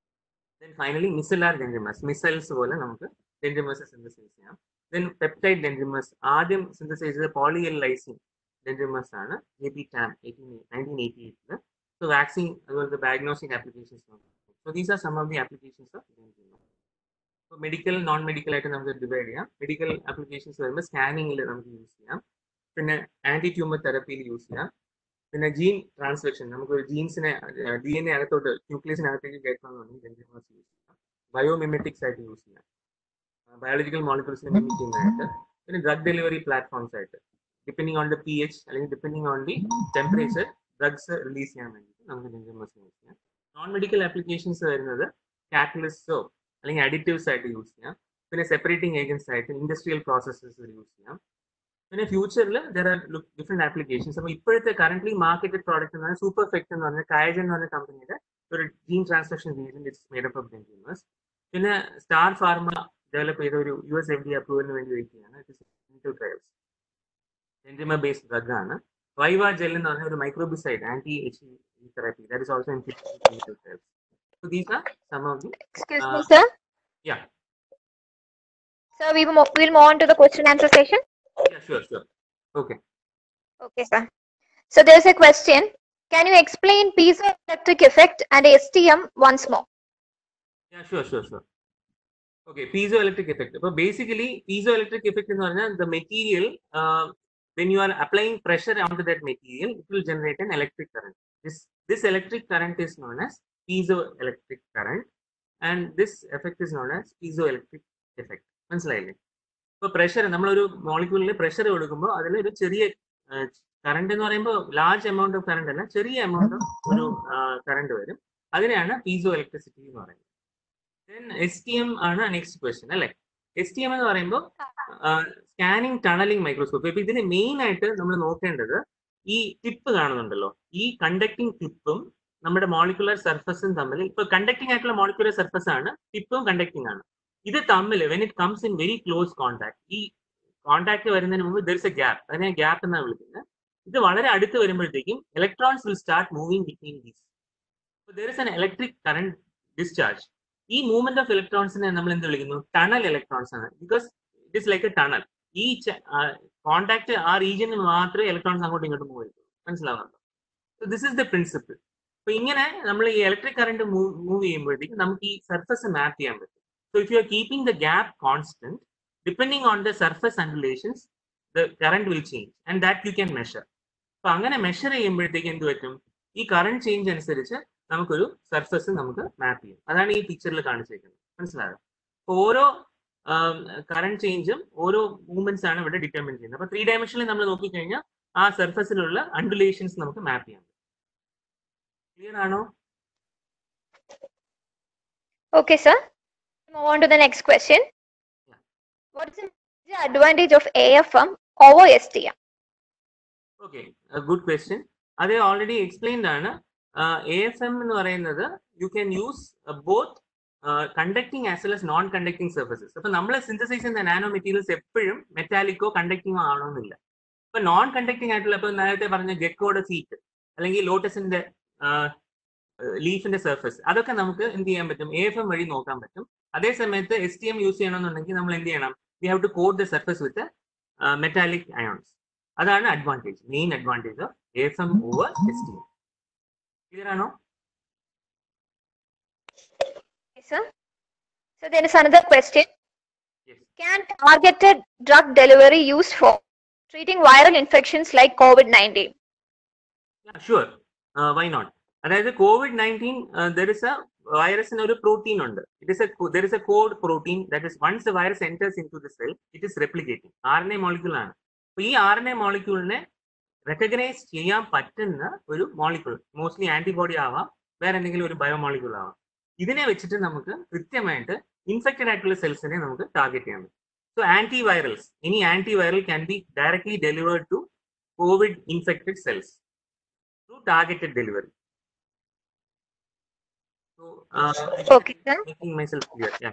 then finally micellar dendrimers micelles പോലെ നമുക്ക് ഡെൻഡിമേഴ്സ് സിന്തസൈസ് ചെയ്യാം ദെൻ പെപ്റ്റൈഡ് ഡെൻഡിമേഴ്സ് ആദ്യം സിന്തസൈസ് ചെയ്ത പോളിയൽ ലൈസിൻ ഡെൻഡിമേഴ്സ് ആണ് A P Tam eighteen nineteen eighty എയ്റ്റില് So vaccine as well as the diagnostic applications. So these are some of the applications of Genome. So medical, non-medical ആയിട്ട് നമുക്ക് divide ചെയ്യാം medical applications വരുമ്പോൾ സ്കാനിങ്ങിൽ നമുക്ക് use ചെയ്യാം പിന്നെ anti tumour തെറപ്പിയിൽ use ചെയ്യാം പിന്നെ ജീൻ ട്രാൻസ്ലക്ഷൻ നമുക്ക് ഒരു ജീൻസിനെ ഡി എൻ എ അകത്തോട്ട് ന്യൂക്ലിയസിനകത്തേക്ക് കയറ്റണമെന്നുണ്ടെങ്കിൽ ഡെൻജിമേഴ്സ് യൂസ് ചെയ്യാം ബയോമിമെറ്റിക്സ് ആയിട്ട് യൂസ് ചെയ്യാം ബയോളജിക്കൽ മോളിക്യൂൾസിനെ മിമിക് ചെയ്യുന്നതായിട്ട് പിന്നെ ഡ്രഗ് ഡെലിവറി പ്ലാറ്റ്ഫോംസ് ആയിട്ട് depending on the P H അല്ലെങ്കിൽ depending on the temperature drugs release ചെയ്യാൻ വേണ്ടിയിട്ട് നമുക്ക് ഡെൻജമേഴ്സ് യൂസ് ചെയ്യാം നോൺ മെഡിക്കൽ ആപ്ലിക്കേഷൻസ് വരുന്നത് കാറ്റലിസ്റ്റോ അല്ലെങ്കിൽ അഡിറ്റീവ്സ് ആയിട്ട് യൂസ് ചെയ്യാം പിന്നെ സെപ്പറേറ്റിംഗ് ഏജൻസ് ആയിട്ട് ഇൻഡസ്ട്രിയൽ പ്രോസസ്സസ് യൂസ് ചെയ്യാം പിന്നെ ഫ്യൂച്ചറിൽ ദർ ആർ ഡിഫറെന്റ് ആപ്ലിക്കേഷൻസ് അപ്പോൾ ഇപ്പോഴത്തെ കറന്റ് മാർക്കറ്റഡ് പ്രോഡക്റ്റ് എന്ന് പറഞ്ഞാൽ സൂപ്പർ ഫെക്ട് എന്ന് പറഞ്ഞ കയജൻ എന്ന് പറഞ്ഞ കമ്പനിയുടെ ഒരു gene translation region it's made up of dendrimers പിന്നെ സ്റ്റാർ ഫാർമ ഡെവലപ്പ് ചെയ്ത ഒരു യു എസ് എഫ് ഡി അപ്രൂവലിന് വേണ്ടി വെയിറ്റ് ചെയ്യാണ് ഇറ്റ് ട്രയൽസ് എൻജിമ ബേസ്ഡ് ഡ്രഗ് ആണ് വൈവ ജെൽ എന്ന് പറഞ്ഞ ഒരു microbicide anti H therapy that is also in trials So these are some of the Excuse Uh, me, sir. yeah. Sir, we will mo- we'll move on to the question and answer session. yeah sure sure okay Okay, sir. So there's a question. Can you explain piezoelectric effect and STM once more? Yeah, sure, sure, sure. Okay, piezoelectric effect. So basically, piezoelectric effect എന്ന് പറഞ്ഞാൽ the material, uh, when you are applying pressure onto that material, it will generate an electric current. This this electric current is known as piezoelectric current, and this effect is known as piezoelectric effect. മനസ്സിലായില്ലേ ഇപ്പൊ pressure നമ്മളൊരു മോളിക്യൂളിൽ pressure കൊടുക്കുമ്പോൾ അതിൽ ഒരു ചെറിയ current എന്ന് പറയുമ്പോൾ large amount of current അല്ല ചെറിയ എമൗണ്ട് ഓഫ് ഒരു കറണ്ട് വരും അതിനെയാണ് പീസോ ഇലക്ട്രിസിറ്റി എന്ന് പറയുന്നത് ദെൻ എസ് ടി എം ആണ് നെക്സ്റ്റ് ക്വസ്റ്റ്യൻ അല്ലെ എസ് ടി എം എന്ന് പറയുമ്പോൾ സ്കാനിങ് ടണലിംഗ് മൈക്രോസ്കോപ്പ് ഇപ്പൊ ഇതിന് മെയിൻ ആയിട്ട് നമ്മൾ നോക്കേണ്ടത് ഈ ടിപ്പ് കാണുന്നുണ്ടല്ലോ ഈ കണ്ടക്ടിങ് ടിപ്പും നമ്മുടെ മോളിക്കുലർ സർഫസും തമ്മിൽ ഇപ്പൊ കണ്ടക്ടിങ് ആയിട്ടുള്ള മോളിക്കുലർ സർഫസ് ആണ് ടിപ്പും കണ്ടക്ടിങ് ആണ് ഇത് തമ്മിൽ when it comes in very close contact ഈ കോൺടാക്ട് വരുന്നതിന് മുമ്പ് ദർ ഇസ് എ ഗ്യാപ്പ് അതിനെ ഗ്യാപ്പ് എന്നാണ് വിളിക്കുന്നത് ഇത് വളരെ അടുത്ത് വരുമ്പോഴത്തേക്കും electrons will start moving between these there is an electric current discharge ഈ മൂവ്മെന്റ് ഓഫ് ഇലക്ട്രോൺസിനെ നമ്മൾ എന്ത് വിളിക്കുന്നു ടണൽ ഇലക്ട്രോൺസ് ആണ് because it is like a tunnel ഈ കോൺടാക്ട് ആ റീജിയനിൽ മാത്രമേ ഇലക്ട്രോൺസ് അങ്ങോട്ടും ഇങ്ങോട്ടും മൂവ് ചെയ്യൂ മനസ്സിലാവുന്നുണ്ടോ so this is the principle അപ്പൊ ഇങ്ങനെ നമ്മൾ ഈ ഇലക്ട്രിക് കറണ്ട് മൂവ് ചെയ്യുമ്പോഴത്തേക്കും നമുക്ക് ഈ സർഫസ് മാപ്പ് ചെയ്യാൻ പറ്റും so if you are keeping the gap constant depending on the surface undulations the current will change and that you can measure അപ്പൊ അങ്ങനെ മെഷർ ചെയ്യുമ്പോഴത്തേക്ക് എന്ത് പറ്റും ഈ കറണ്ട് ചേഞ്ച് അനുസരിച്ച് നമുക്കൊരു സർഫസ് നമുക്ക് മാപ്പ് ചെയ്യും അതാണ് ഈ പിക്ചറിൽ കാണിച്ചിരിക്കുന്നത് മനസ്സിലായോ അപ്പൊ ഓരോ കറണ്ട് ചേഞ്ചും ഓരോ മൂവ്മെന്റ്സ് ആണ് ഇവിടെ ഡിറ്റർമിൻ ചെയ്യുന്നത് അപ്പൊ ത്രീ ഡയമെൻഷനിൽ നമ്മൾ നോക്കിക്കഴിഞ്ഞാൽ ആ സർഫസിലുള്ള അണ്ടുലേഷൻസ് നമുക്ക് മാപ്പ് ചെയ്യാം ക്ലിയർ ആണോ Okay, sir. Move on to the next question. Yeah. What is the major advantage of AFM over STM? Okay good question അത് ഓൾറെഡി എക്സ്പ്ലെയിൻഡ് ആണ് എ എഫ് എം എന്ന് പറയുന്നത് you can use both conducting as well as non conducting surfaces അപ്പൊ നമ്മൾ synthesise ചെയ്യുന്ന nano materials എപ്പോഴും മെറ്റാലിക്കോ കണ്ടക്ടിങ്ങോ ആണോന്നില്ല ഇപ്പൊ non conducting ആയിട്ടുള്ള ഇപ്പൊ നേരത്തെ പറഞ്ഞ ഗെക്കോയുടെ സീറ്റ് അല്ലെങ്കിൽ ലോട്ടസിന്റെ ലീഫിന്റെ സർഫസ് അതൊക്കെ നമുക്ക് എന്ത് ചെയ്യാൻ പറ്റും എ എഫ് എം വഴി നോക്കാൻ പറ്റും അതേ സമയത്ത് എസ് ടി എം യൂസ് ചെയ്യണമെന്നുണ്ടെങ്കിൽ നമ്മൾ എന്ത് ചെയ്യണം we have to coat the surface with metallic ions അതാണ് advantage main advantage of A F M over S T M clear ആണോ Okay, sir. So there is another question. Yes. Can targeted drug delivery used for treating viral infections like COVID-19? Sure why not അതായത് COVID nineteen there is a വൈറസിന് ഒരു protein ഉണ്ട് it is a there is a coat protein that is once the virus enters in to the cell it is replicating R N A molecule ആണ് അപ്പൊ ഈ R N A മോളിക്യൂളിനെ recognize ചെയ്യാൻ പറ്റുന്ന ഒരു മോളിക്യൂൾ മോസ്റ്റ്ലി ആന്റിബോഡി ആവാം വേറെ എന്തെങ്കിലും ഒരു ബയോ മോളിക്യൂൾ ആവാം ഇതിനെ വെച്ചിട്ട് നമുക്ക് കൃത്യമായിട്ട് ഇൻഫെക്റ്റഡ് ആയിട്ടുള്ള സെൽസിനെ നമുക്ക് ടാർഗറ്റ് ചെയ്യാൻ പറ്റും സോ ആന്റി വൈറൽസ് ഇനി anti viral can be directly delivered to COVID infected cells through targeted delivery. So, uh, Okay, sir. making myself clear. Yeah.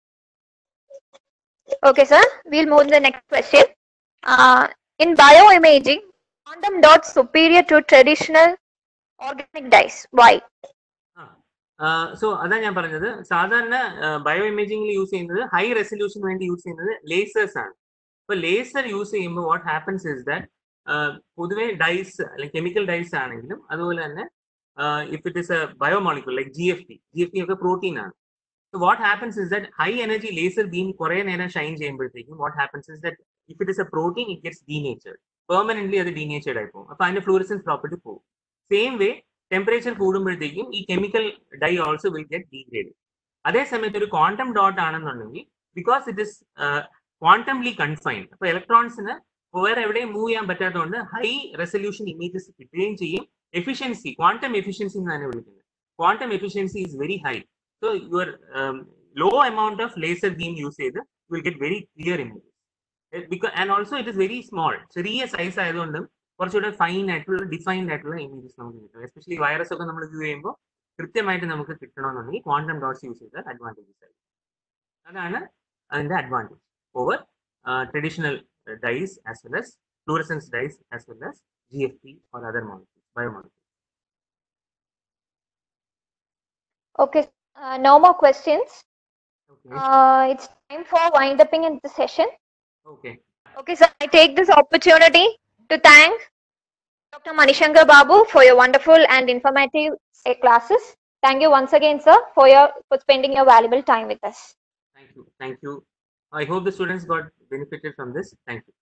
Okay, sir. We'll move to the next question. Uh, in bioimaging, quantum dots superior to traditional organic dyes. Why? So അതാ ഞാൻ പറഞ്ഞത് സാധാരണ bio ഇമേജിംഗിൽ use ചെയ്യുന്നത് high resolution വേണ്ടി use ചെയ്യുന്നത് lasers ആണ് ഇപ്പൊ ലേസർ യൂസ് ചെയ്യുമ്പോൾ വാട്ട് ഹാപ്പൻസ് ഇസ് ദാറ്റ് പൊതുവെ ഡൈസ് അല്ലെങ്കിൽ കെമിക്കൽ ഡൈസ് ആണെങ്കിലും അതുപോലെ തന്നെ if it is a biomolecule like G F T G F T ഒക്കെ പ്രോട്ടീൻ ആണ് so what happens is that high energy laser beam കുറെ നേരം ഷൈൻ ചെയ്യുമ്പോഴത്തേക്കും what happens is that if it is a protein it gets denatured permanently അത് denatured ആയി പോകും അപ്പൊ അതിന്റെ ഫ്ലൂറസൻസ് പ്രോപ്പർട്ടി പോകും സെയിം വേ ടെമ്പറേച്ചർ കൂടുമ്പോഴത്തേക്കും ഈ chemical dye also will get degrade അതേ സമയത്ത് ഒരു ക്വാണ്ടം ഡോട്ട് ആണെന്നുണ്ടെങ്കിൽ because it is quantumly confined അപ്പൊ ഇലക്ട്രോൺസിന് വേറെ എവിടെയും മൂവ് ചെയ്യാൻ പറ്റാത്തതുകൊണ്ട് ഹൈ റെസൊല്യൂഷൻ ഇമേജസ് കിട്ടുകയും ചെയ്യും എഫിഷ്യൻസി ക്വാണ്ടം എഫിഷ്യൻസി എന്ന് തന്നെ വിളിക്കുന്നത് quantum efficiency is very high so your low amount of laser beam use ചെയ്ത് you will get very clear images. Eh, Because, and also it is very small. ചെറിയ size ആയതുകൊണ്ടും കുറച്ചുകൂടെ fine ആയിട്ടുള്ള defined ആയിട്ടുള്ള images നമുക്ക് കിട്ടും especially virus ഒക്കെ നമ്മൾ വ്യൂ ചെയ്യുമ്പോൾ കൃത്യമായിട്ട് നമുക്ക് കിട്ടണമെന്നുണ്ടെങ്കിൽ ക്വാണ്ടം ഡോട്ട്സ് യൂസ് ചെയ്താൽ അഡ്വാൻറ്റേജസ് ആയിരിക്കും അതാണ് അതിന്റെ advantage over traditional dyes as well as fluorescence dyes as well as GFP or other molecules, biomolecules. Okay, uh, no more questions. Okay. Uh, it's time for wind upping in the session. okay. Okay, so I take this opportunity to thank Dr. Manishankar Babu for your wonderful and informative uh, classes. Thank you once again, sir, for your for spending your valuable time with us. Thank you. Thank you. I hope the students got benefited from this. Thank you.